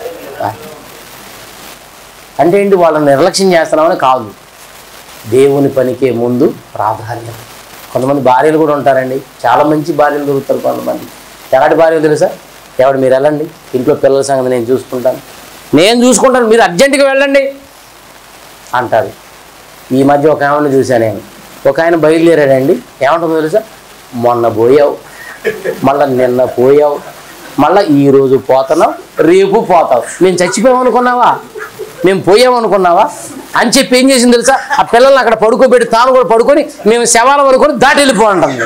A: అంటే ఏంటి వాళ్ళని నిర్లక్ష్యం చేస్తున్నామని కాదు దేవుని పనికే ముందు ప్రాధాన్యత కొంతమంది భార్యలు కూడా ఉంటారండి చాలా మంచి భార్యలు దొరుకుతారు కొంతమంది ఎలాంటి భార్యలు తెలుసా ఎవడు మీరు వెళ్ళండి ఇంట్లో పిల్లల సంగతి నేను చూసుకుంటాను నేను చూసుకుంటాను మీరు అర్జెంటుగా వెళ్ళండి అంటారు ఈ మధ్య ఒక ఆమెను చూశాను నేను ఒక ఆయన బయలుదేరాడండి ఏమంటుందో తెలుసా మొన్న పోయావు మళ్ళీ నిన్న పోయావు మళ్ళీ ఈరోజు పోతున్నావు రేపు పోతావు మేము చచ్చిపోయాం అనుకున్నావా మేము పోయాం అనుకున్నావా అని చెప్పి ఏం చేసింది తెలుసా ఆ పిల్లల్ని అక్కడ పడుకోబెట్టి తాను కూడా పడుకొని మేము శవాల వరకు దాటి వెళ్ళిపోంటుంది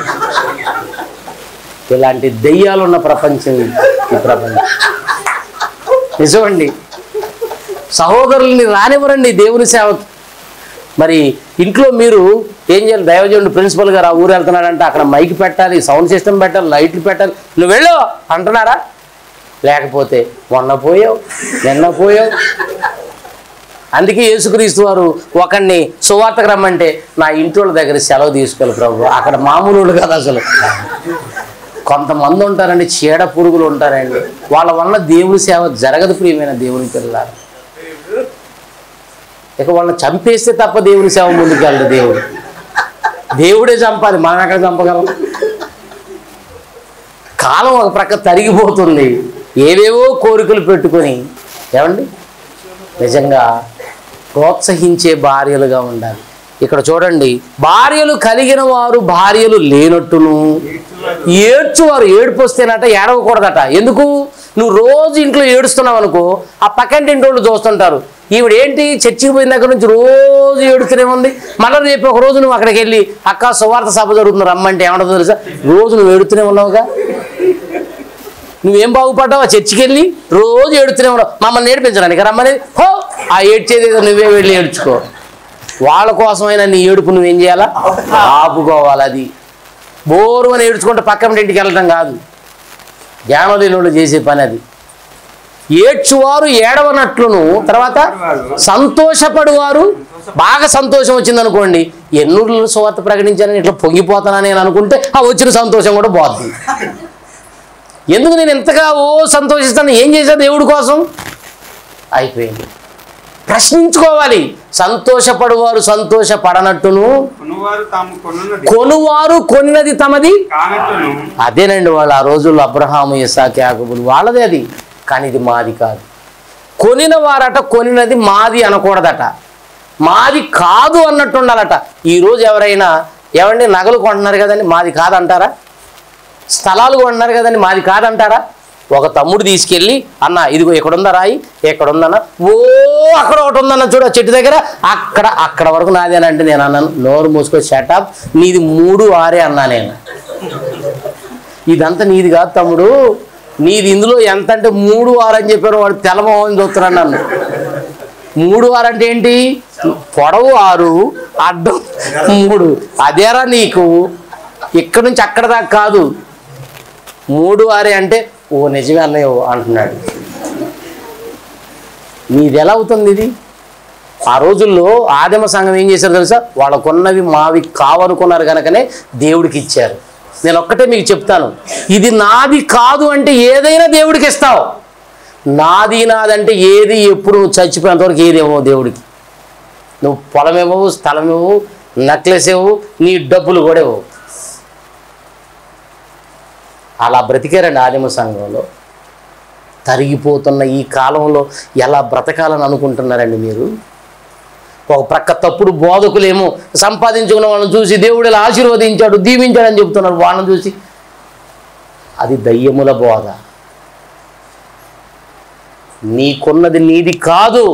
A: ఇలాంటి దెయ్యాలు ఉన్న ప్రపంచం ఇది, ఈ ప్రపంచం నిజమండి సహోదరుల్ని రానివ్వరండి దేవుని సేవకి మరి ఇంట్లో మీరు ఏం చేయాలి దైవజనుడు ప్రిన్సిపల్ గారు ఆ ఊరు వెళ్తున్నాడంటే అక్కడ మైక్ పెట్టాలి సౌండ్ సిస్టమ్ పెట్టాలి లైట్లు పెట్టాలి నువ్వు వెళ్ళు అంటున్నారా లేకపోతే మొన్న పోయావు నిన్న పోయావు అందుకే యేసుక్రీస్తు వారు ఒకడిని సువార్తకు రమ్మంటే నా ఇంటి వాళ్ళ దగ్గర సెలవు తీసుకెళ్ళి ప్రభు అక్కడ మామూలు వాళ్ళు కాదు అసలు కొంతమంది ఉంటారండి చీడ పురుగులు ఉంటారండి వాళ్ళ వల్ల దేవుని సేవ జరగదు ప్రియమైన దేవుని పిల్లలు ఇక వాళ్ళని చంపేస్తే తప్ప దేవుని సేవ ముందుకెళ్ళదు దేవుడు దేవుడే చంపాలి మనం ఎక్కడ చంపగలం కాలం ఒక ప్రక్క తరిగిపోతుంది ఏవేవో కోరికలు పెట్టుకొని ఏమండి నిజంగా ప్రోత్సహించే భార్యలుగా ఉండాలి ఇక్కడ చూడండి భార్యలు కలిగిన వారు భార్యలు లేనట్టును ఏడ్చువారు ఏడుపు వస్తేనట ఏడవకూడదట ఎందుకు నువ్వు రోజు ఇంట్లో ఏడుస్తున్నావు అనుకో ఆ పక్కంటి ఇంటి వాళ్ళు చూస్తుంటారు ఈవిడ ఏంటి చర్చికి పోయిన దగ్గర నుంచి రోజు ఏడుతూనే ఉంది మళ్ళీ రేపు ఒక రోజు నువ్వు అక్కడికి వెళ్ళి అక్క సువార్త సభ జరుగుతుంది రమ్మంటే ఏమంటుందో తెలుసా రోజు నువ్వు ఏడుతూనే ఉన్నావుగా నువ్వేం బాగుపడ్డావు చర్చికి వెళ్ళి రోజు ఏడుతూనే ఉన్నావు మమ్మల్ని నేర్పించడానికి రమ్మని హో ఆ ఏడ్చేది ఏదో నువ్వే వెళ్ళి ఏడ్చుకో వాళ్ళ కోసమైనా నీ ఏడుపు నువ్వేం చేయాలా ఆపుకోవాలి అది బోరు అని ఏడ్చుకుంటే పక్కన ఇంటికి వెళ్ళటం కాదు జ్ఞానం లేని వాళ్ళు చేసే పని అది ఏడ్చువారు ఏడవనట్లును తర్వాత సంతోషపడువారు బాగా సంతోషం వచ్చింది అనుకోండి ఎన్నూరులో సువార్త ప్రకటించానని ఇట్లా పొంగిపోతానని నేను అనుకుంటే ఆ వచ్చిన సంతోషం కూడా పోతుంది ఎందుకు నేను ఎంతగా ఓ సంతోషిస్తాను ఏం చేశా దేవుడి కోసం అయిపోయింది ప్రశ్నించుకోవాలి సంతోషపడువారు సంతోషపడనట్టును
B: కొనువారు తాము కొనున్నది
A: కొనువారు కొన్నది తమది
B: కానట్టును
A: అదేనండి వాళ్ళు ఆ రోజుల్లో అబ్రహాము ఇసాక్ యాకబులు వాళ్ళదే అది కానీ ఇది మాది కాదు కొనిన వారట కొనినది మాది అనకూడదట మాది కాదు అన్నట్టు ఉండాలట ఈరోజు ఎవరైనా ఏమండి నగలు కొంటున్నారు కదండి మాది కాదంటారా స్థలాలు కొంటున్నారు కదండి మాది కాదంటారా ఒక తమ్ముడు తీసుకెళ్ళి అన్న ఇదిగో ఇక్కడ ఉందా రాయి ఎక్కడ ఉందన్న ఓ అక్కడ ఒకటి ఉందన్న చూడ చెట్టు దగ్గర అక్కడ అక్కడ వరకు నాదేనంటే నేను అన్నాను నోరు మూసుకొని షటప్ నీది మూడు ఆరే అన్నా నేను ఇదంతా నీది కాదు తమ్ముడు నీది ఇందులో ఎంత అంటే మూడు ఆరు అని చెప్పారు వాడు తెల్లమోహన్ చూస్తున్నాడు నన్ను మూడు ఆరు అంటే ఏంటి పొడవు ఆరు అడ్డం మూడు అదేరా నీకు ఇక్కడ నుంచి అక్కడ దాకా కాదు మూడు ఆరే అంటే ఓ నిజమే అన్నయ్య అంటున్నాడు నీది ఎలా అవుతుంది ఇది ఆ రోజుల్లో ఆదిమ సంఘం ఏం చేశారు తెలుసా వాళ్ళకున్నవి మావి కావనుకున్నారు కనుకనే దేవుడికి ఇచ్చారు నేను ఒక్కటే మీకు చెప్తాను ఇది నాది కాదు అంటే ఏదైనా దేవుడికి ఇస్తావు నాది నాదంటే ఏది ఎప్పుడు నువ్వు చచ్చిపోయేంత వరకు ఏది ఇవ్వవు దేవుడికి నువ్వు పొలం ఇవ్వవు స్థలం ఇవ్వవు నెక్లెస్ ఇవ్వవు నీ డబ్బులు కూడా ఇవ్వవు అలా బ్రతికారండి ఆదిమ సంఘంలో తరిగిపోతున్న ఈ కాలంలో ఎలా బ్రతకాలని అనుకుంటున్నారండి మీరు ఒక ప్రక్క తప్పుడు బోధకులేమో సంపాదించుకున్న వాళ్ళని చూసి దేవుడు ఇలా ఆశీర్వదించాడు దీవించాడు అని చెప్తున్నారు వాళ్ళని చూసి అది దయ్యముల బోధ నీకున్నది నీది కాదు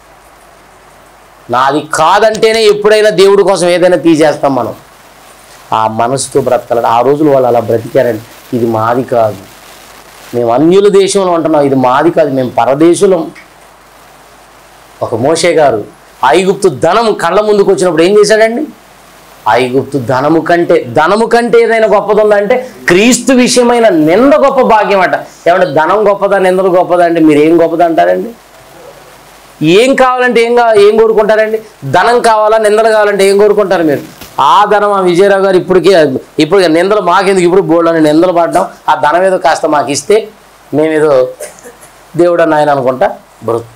A: నాది కాదంటేనే ఎప్పుడైనా దేవుడి కోసం ఏదైనా తీసేస్తాం మనం ఆ మనసుతో బ్రతకాలి ఆ రోజులు వాళ్ళు అలా బ్రతికారండి ఇది మాది కాదు మేము అన్యుల దేశంలో ఉంటున్నాం ఇది మాది కాదు మేము పరదేశులం ఒక మోషే గారు ఐగుప్తు ధనం కళ్ళ ముందుకు వచ్చినప్పుడు ఏం చేశాడండి ఐగుప్తు ధనము కంటే ధనము కంటే ఏదైనా గొప్పది ఉందంటే క్రీస్తు విషయమైన నింద గొప్ప భాగ్యం అట ఏమంటే ధనం గొప్పదా నిందలు గొప్పదా అంటే మీరు ఏం గొప్పది అంటారండి ఏం కావాలంటే ఏం కావాలి ఏం కోరుకుంటారండి ధనం కావాలా నిందలు కావాలంటే ఏం కోరుకుంటారు మీరు ఆ ధనం ఆ విజయరావు గారు ఇప్పటికే ఇప్పుడు నిందలు మాకెందుకు ఇప్పుడు బోల్డ్ అని నిందలు పడ్డాం ఆ ధనం ఏదో కాస్త మాకు ఇస్తే మేమేదో దేవుడు అని ఆయన అనుకుంటా బ్రతుకుతాం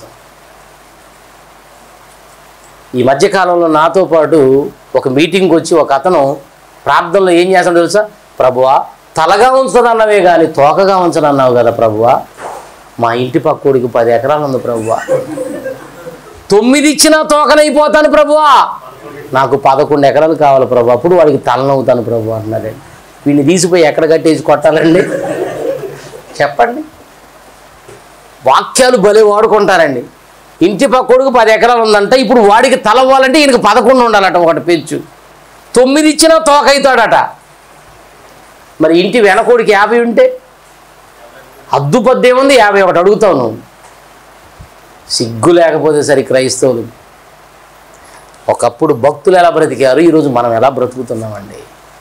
A: ఈ మధ్యకాలంలో నాతో పాటు ఒక మీటింగ్కి వచ్చి ఒక అతను ప్రార్థనలో ఏం చేస్తాడో తెలుసా ప్రభువా తలగా ఉంచనన్నవే కానీ తోకగా ఉంచనన్నావు కదా ప్రభువా మా ఇంటి పక్కోడికి పది ఎకరాలు ఉంది ప్రభువా తొమ్మిది ఇచ్చినా తోకనైపోతాను ప్రభువా నాకు పదకొండు ఎకరాలు కావాలి ప్రభు అప్పుడు వాడికి తలనవుతాను ప్రభు అంటున్నాడండి వీడిని తీసిపోయి ఎక్కడ కట్టేసి కొట్టాలండి చెప్పండి వాక్యాలు భలే వాడుకుంటారండి ఇంటి పక్కోడికి పది ఎకరాలు ఉందంట ఇప్పుడు వాడికి తల అవ్వాలంటే ఈయనకి పదకొండు ఉండాలట ఒకటి పెంచు తొమ్మిది ఇచ్చినా తోకైతాడట మరి ఇంటి వెనకోడికి యాభై ఉంటే హద్దు పద్దేముంది యాభై ఒకటి అడుగుతావు నువ్వు సిగ్గు లేకపోతే సరి క్రైస్తవులు ఒకప్పుడు భక్తులు ఎలా బ్రతికారు ఈరోజు మనం ఎలా బ్రతుకుతున్నామండి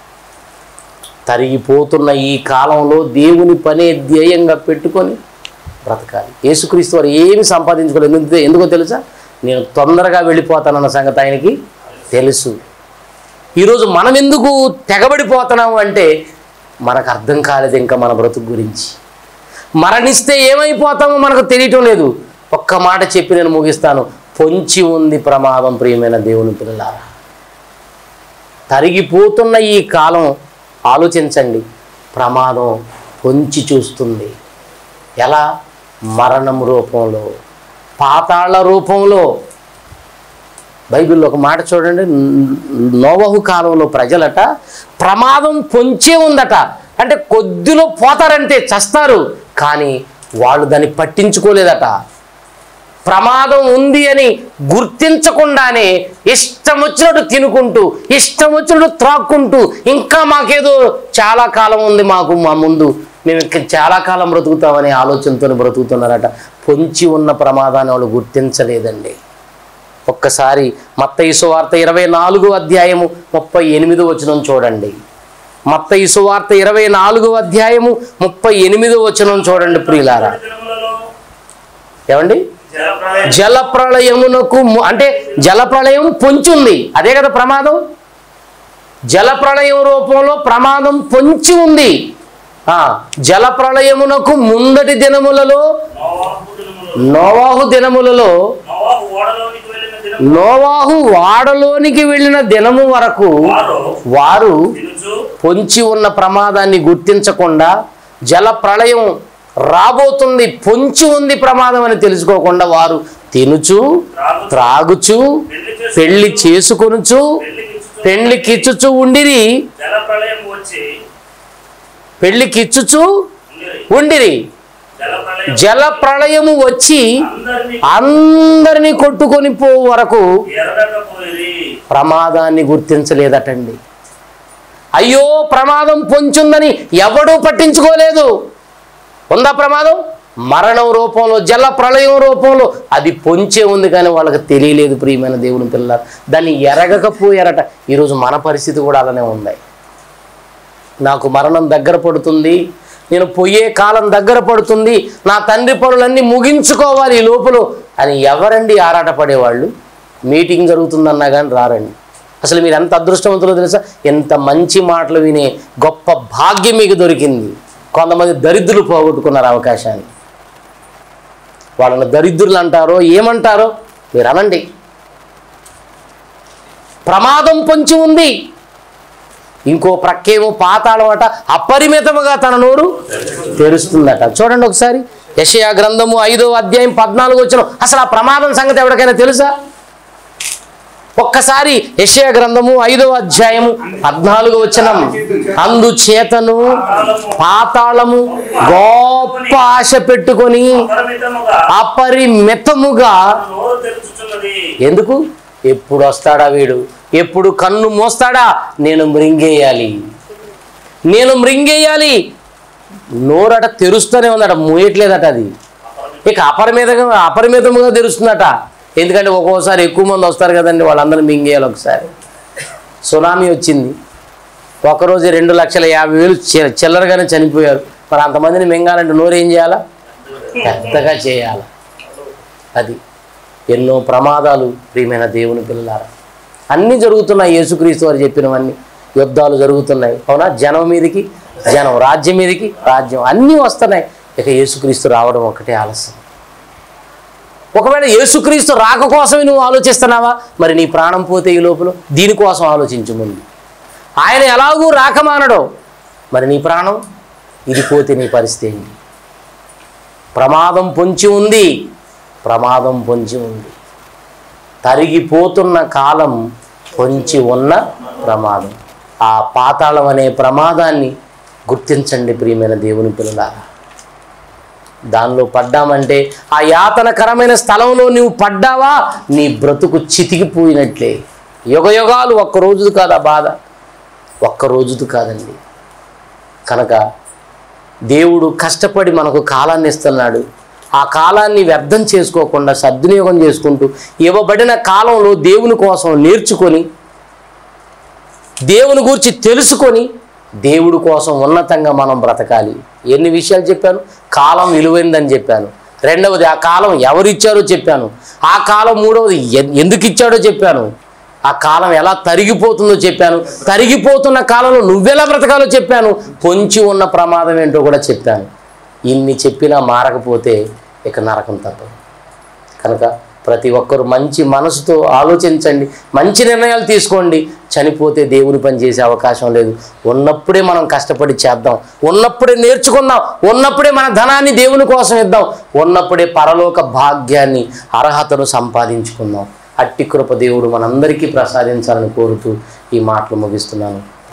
A: తరిగిపోతున్న ఈ కాలంలో దేవుని పనే ధ్యేయంగా పెట్టుకొని బ్రతకాలి యేసుక్రీస్తు వారు ఏమి సంపాదించుకోలేదు ఎందుకు ఎందుకో తెలుసా నేను తొందరగా వెళ్ళిపోతానన్న సంగతి ఆయనకి తెలుసు ఈరోజు మనం ఎందుకు తెగబడిపోతున్నాము అంటే మనకు అర్థం కాలేదు ఇంకా మన బ్రతుకు గురించి మరణిస్తే ఏమైపోతామో మనకు తెలియటం లేదు ఒక్క మాట చెప్పి నేను ముగిస్తాను పొంచి ఉంది ప్రమాదం ప్రియమైన దేవుని పిల్లలారా తరిగిపోతున్న ఈ కాలం ఆలోచించండి ప్రమాదం పొంచి చూస్తుంది ఎలా మరణం రూపంలో పాతాళ రూపంలో బైబిల్లో ఒక మాట చూడండి నోవహు కాలంలో ప్రజలట ప్రమాదం పొంచే ఉందట అంటే కొద్దిలో పోతారంటే చస్తారు కానీ వాళ్ళు దాన్ని పట్టించుకోలేదట ప్రమాదం ఉంది అని గుర్తించకుండానే ఇష్టం వచ్చినట్టు తినుకుంటూ ఇష్టం వచ్చినట్టు త్రాక్కుంటూ ఇంకా మాకేదో చాలా కాలం ఉంది మాకు మా ముందు మేము ఇంకా చాలా కాలం బ్రతుకుతామనే ఆలోచనతో బ్రతుకుతున్నారట పొంచి ఉన్న ప్రమాదాన్ని వాళ్ళు గుర్తించలేదండి ఒక్కసారి మత్తయి సువార్త ఇరవై నాలుగు అధ్యాయము ముప్పై ఎనిమిది వచనం చూడండి మత్తయి సువార్త ఇరవై నాలుగు అధ్యాయము ముప్పై ఎనిమిది వచనం చూడండి ప్రియులారా
C: దినములలో
A: ఏమండి
C: జలప్రళయం
A: జల ప్రళయమునకు ము- అంటే జల ప్రళయం పొంచుంది అదే కదా ప్రమాదం జల ప్రళయం రూపంలో ప్రమాదం పొంచి ఉంది ఆ జల ప్రళయమునకు ముందటి దినములలో
C: నోవాహు దినములు
A: నోవాహు దినములలో
C: నోవాహు ఓడలోనికి వెళ్ళిన దినం
A: నోవాహు వాడలోనికి వెళ్ళిన దినము వరకు
C: వారు
A: వారు
C: తినుచు
A: పొంచి ఉన్న ప్రమాదాన్ని గుర్తించకుండా జల ప్రళయం రాబోతుంది పొంచి ఉంది ప్రమాదం అని తెలుసుకోకుండా వారు తినుచు
C: త్రాగు
A: త్రాగుచు
C: పెళ్లి చేసి
A: పెళ్లి చేసుకొనుచు
C: పెళ్లికిచ్చుచు
A: పెళ్లికిచ్చుచు ఉండిరి
C: జలప్రళయం వచ్చి
A: పెళ్లికిచ్చుచు
C: ఉండిరి.
A: ఉండిరి
C: జలప్రళయం
A: జల ప్రళయము వచ్చి
C: అందరినీ
A: అందరినీ కొట్టుకొని పో వరకు
C: ఎరగకపోయి
A: ప్రమాదాన్ని గుర్తించలేదటండి అయ్యో ప్రమాదం పొంచుందని ఎవడూ పట్టించుకోలేదు ఉందా ప్రమాదం మరణం రూపంలో జల ప్రళయం రూపంలో అది పొంచే ఉంది కానీ వాళ్ళకి తెలియలేదు ప్రియమైన దేవుని పిల్లలు దాన్ని ఎరగకపోయారట ఈరోజు మన పరిస్థితి కూడా అలానే ఉంది నాకు మరణం దగ్గర పడుతుంది నేను పోయే కాలం దగ్గర పడుతుంది నా తండ్రి పనులన్నీ ముగించుకోవాలి ఈ లోపల అని ఎవరండి ఆరాట పడేవాళ్ళు మీటింగ్ జరుగుతుందన్నా కానీ రారండి అసలు మీరు ఎంత అదృష్టవంతులో తెలుసా ఎంత మంచి మాటలు వినే గొప్ప భాగ్యం మీకు దొరికింది కొంతమంది దరిద్రులు పోగొట్టుకున్నారు అవకాశాన్ని వాళ్ళని దరిద్రులు అంటారో ఏమంటారో మీరు అనండి ప్రమాదం పొంచి ఉంది ఇంకో ప్రక్కేమో పాతాళం అట అపరిమితముగా తన నోరు తెరుస్తుందట చూడండి ఒకసారి యషయా గ్రంథము ఐదో అధ్యాయం పద్నాలుగు వచ్చిన అసలు ఆ ప్రమాదం సంగతి ఎవరికైనా తెలుసా ఒక్కసారి యషయా గ్రంథము ఐదో అధ్యాయము పద్నాలుగు వచనం అందుచేతను పాతాళము గొప్ప ఆశ పెట్టుకొని
C: అపరిమితముగా
A: అపరిమితముగా
C: నోరు తెరుచుచున్నది
A: ఎందుకు ఎప్పుడు వస్తాడా వీడు ఎప్పుడు కన్ను మోస్తాడా నేను మృంగేయాలి నేను మృంగేయాలి నోరట తెరుస్తూనే ఉందట మూయట్లేదట అది ఇక అపరిమితంగా అపరిమితముగా తెరుస్తుందట ఎందుకంటే ఒక్కోసారి ఎక్కువ మంది వస్తారు కదండి వాళ్ళందరూ మింగేయాలి ఒకసారి సునామీ వచ్చింది ఒకరోజు రెండు లక్షల యాభై వేలు చి- చిల్లరగానే చనిపోయారు మరి అంతమందిని మింగాలంటే నోరు ఏం చేయాలా పెద్దగా చేయాలి అది ఎన్నో ప్రమాదాలు ప్రియమైన దేవుని పిల్లలారా అన్నీ జరుగుతున్నాయి యేసుక్రీస్తు వారు చెప్పినవన్నీ యుద్ధాలు జరుగుతున్నాయి అవునా జనం మీదకి జనం రాజ్యం మీదకి రాజ్యం అన్నీ వస్తున్నాయి ఇక యేసుక్రీస్తు రావడం ఒకటే ఆలస్యం ఒకవేళ యేసుక్రీస్తు రాక కోసమే నువ్వు ఆలోచిస్తున్నావా మరి నీ ప్రాణం పోతే ఈ లోపల దీనికోసం ఆలోచించు ముందు ఆయన ఎలాగూ రాకమానడో మరి నీ ప్రాణం ఇది పోతే నీ పరిస్థితి ఏంటి ప్రమాదం పొంచి ఉంది ప్రమాదం పొంచి ఉంది తరిగిపోతున్న కాలం పొంచి ఉన్న ప్రమాదం ఆ పాతాళం అనే ప్రమాదాన్ని గుర్తించండి ప్రియమైన దేవుని పిల్లలారా దానిలో పడ్డామంటే ఆ యాతనకరమైన స్థలంలో నువ్వు పడ్డావా నీ బ్రతుకు చితికిపోయినట్లే యుగ యుగాలు ఒక్క రోజుది కాదు ఆ బాధ ఒక్క రోజుది కాదండి కనుక దేవుడు కష్టపడి మనకు కాలాన్ని ఇస్తున్నాడు ఆ కాలాన్ని వ్యర్థం చేసుకోకుండా సద్వినియోగం చేసుకుంటూ ఇవ్వబడిన కాలంలో దేవుని కోసం నేర్చుకొని దేవుని గురించి తెలుసుకొని దేవుడి కోసం ఉన్నతంగా మనం బ్రతకాలి ఎన్ని విషయాలు చెప్పాను కాలం విలువైందని చెప్పాను రెండవది ఆ కాలం ఎవరిచ్చారో చెప్పాను ఆ కాలం మూడవది ఎ- ఎందుకు ఇచ్చాడో చెప్పాను ఆ కాలం ఎలా తరిగిపోతుందో చెప్పాను తరిగిపోతున్న కాలంలో నువ్వెలా బ్రతకాలో చెప్పాను పొంచి ఉన్న ప్రమాదం ఏంటో కూడా చెప్పాను ఇన్ని చెప్పినా మారకపోతే ఇక నరకం తప్పదు కనుక ప్రతి ఒక్కరు మంచి మనసుతో ఆలోచించండి మంచి నిర్ణయాలు తీసుకోండి చనిపోతే దేవుని పని చేసే అవకాశం లేదు ఉన్నప్పుడే మనం కష్టపడి చేద్దాం ఉన్నప్పుడే నేర్చుకుందాం ఉన్నప్పుడే మన ధనాన్ని దేవుని కోసం ఇద్దాం ఉన్నప్పుడే పరలోక భాగ్యాన్ని అర్హతను సంపాదించుకుందాం అట్టి కృప దేవుడు మనందరికీ ప్రసాదించాలని కోరుతూ ఈ మాటలు ముగిస్తున్నాను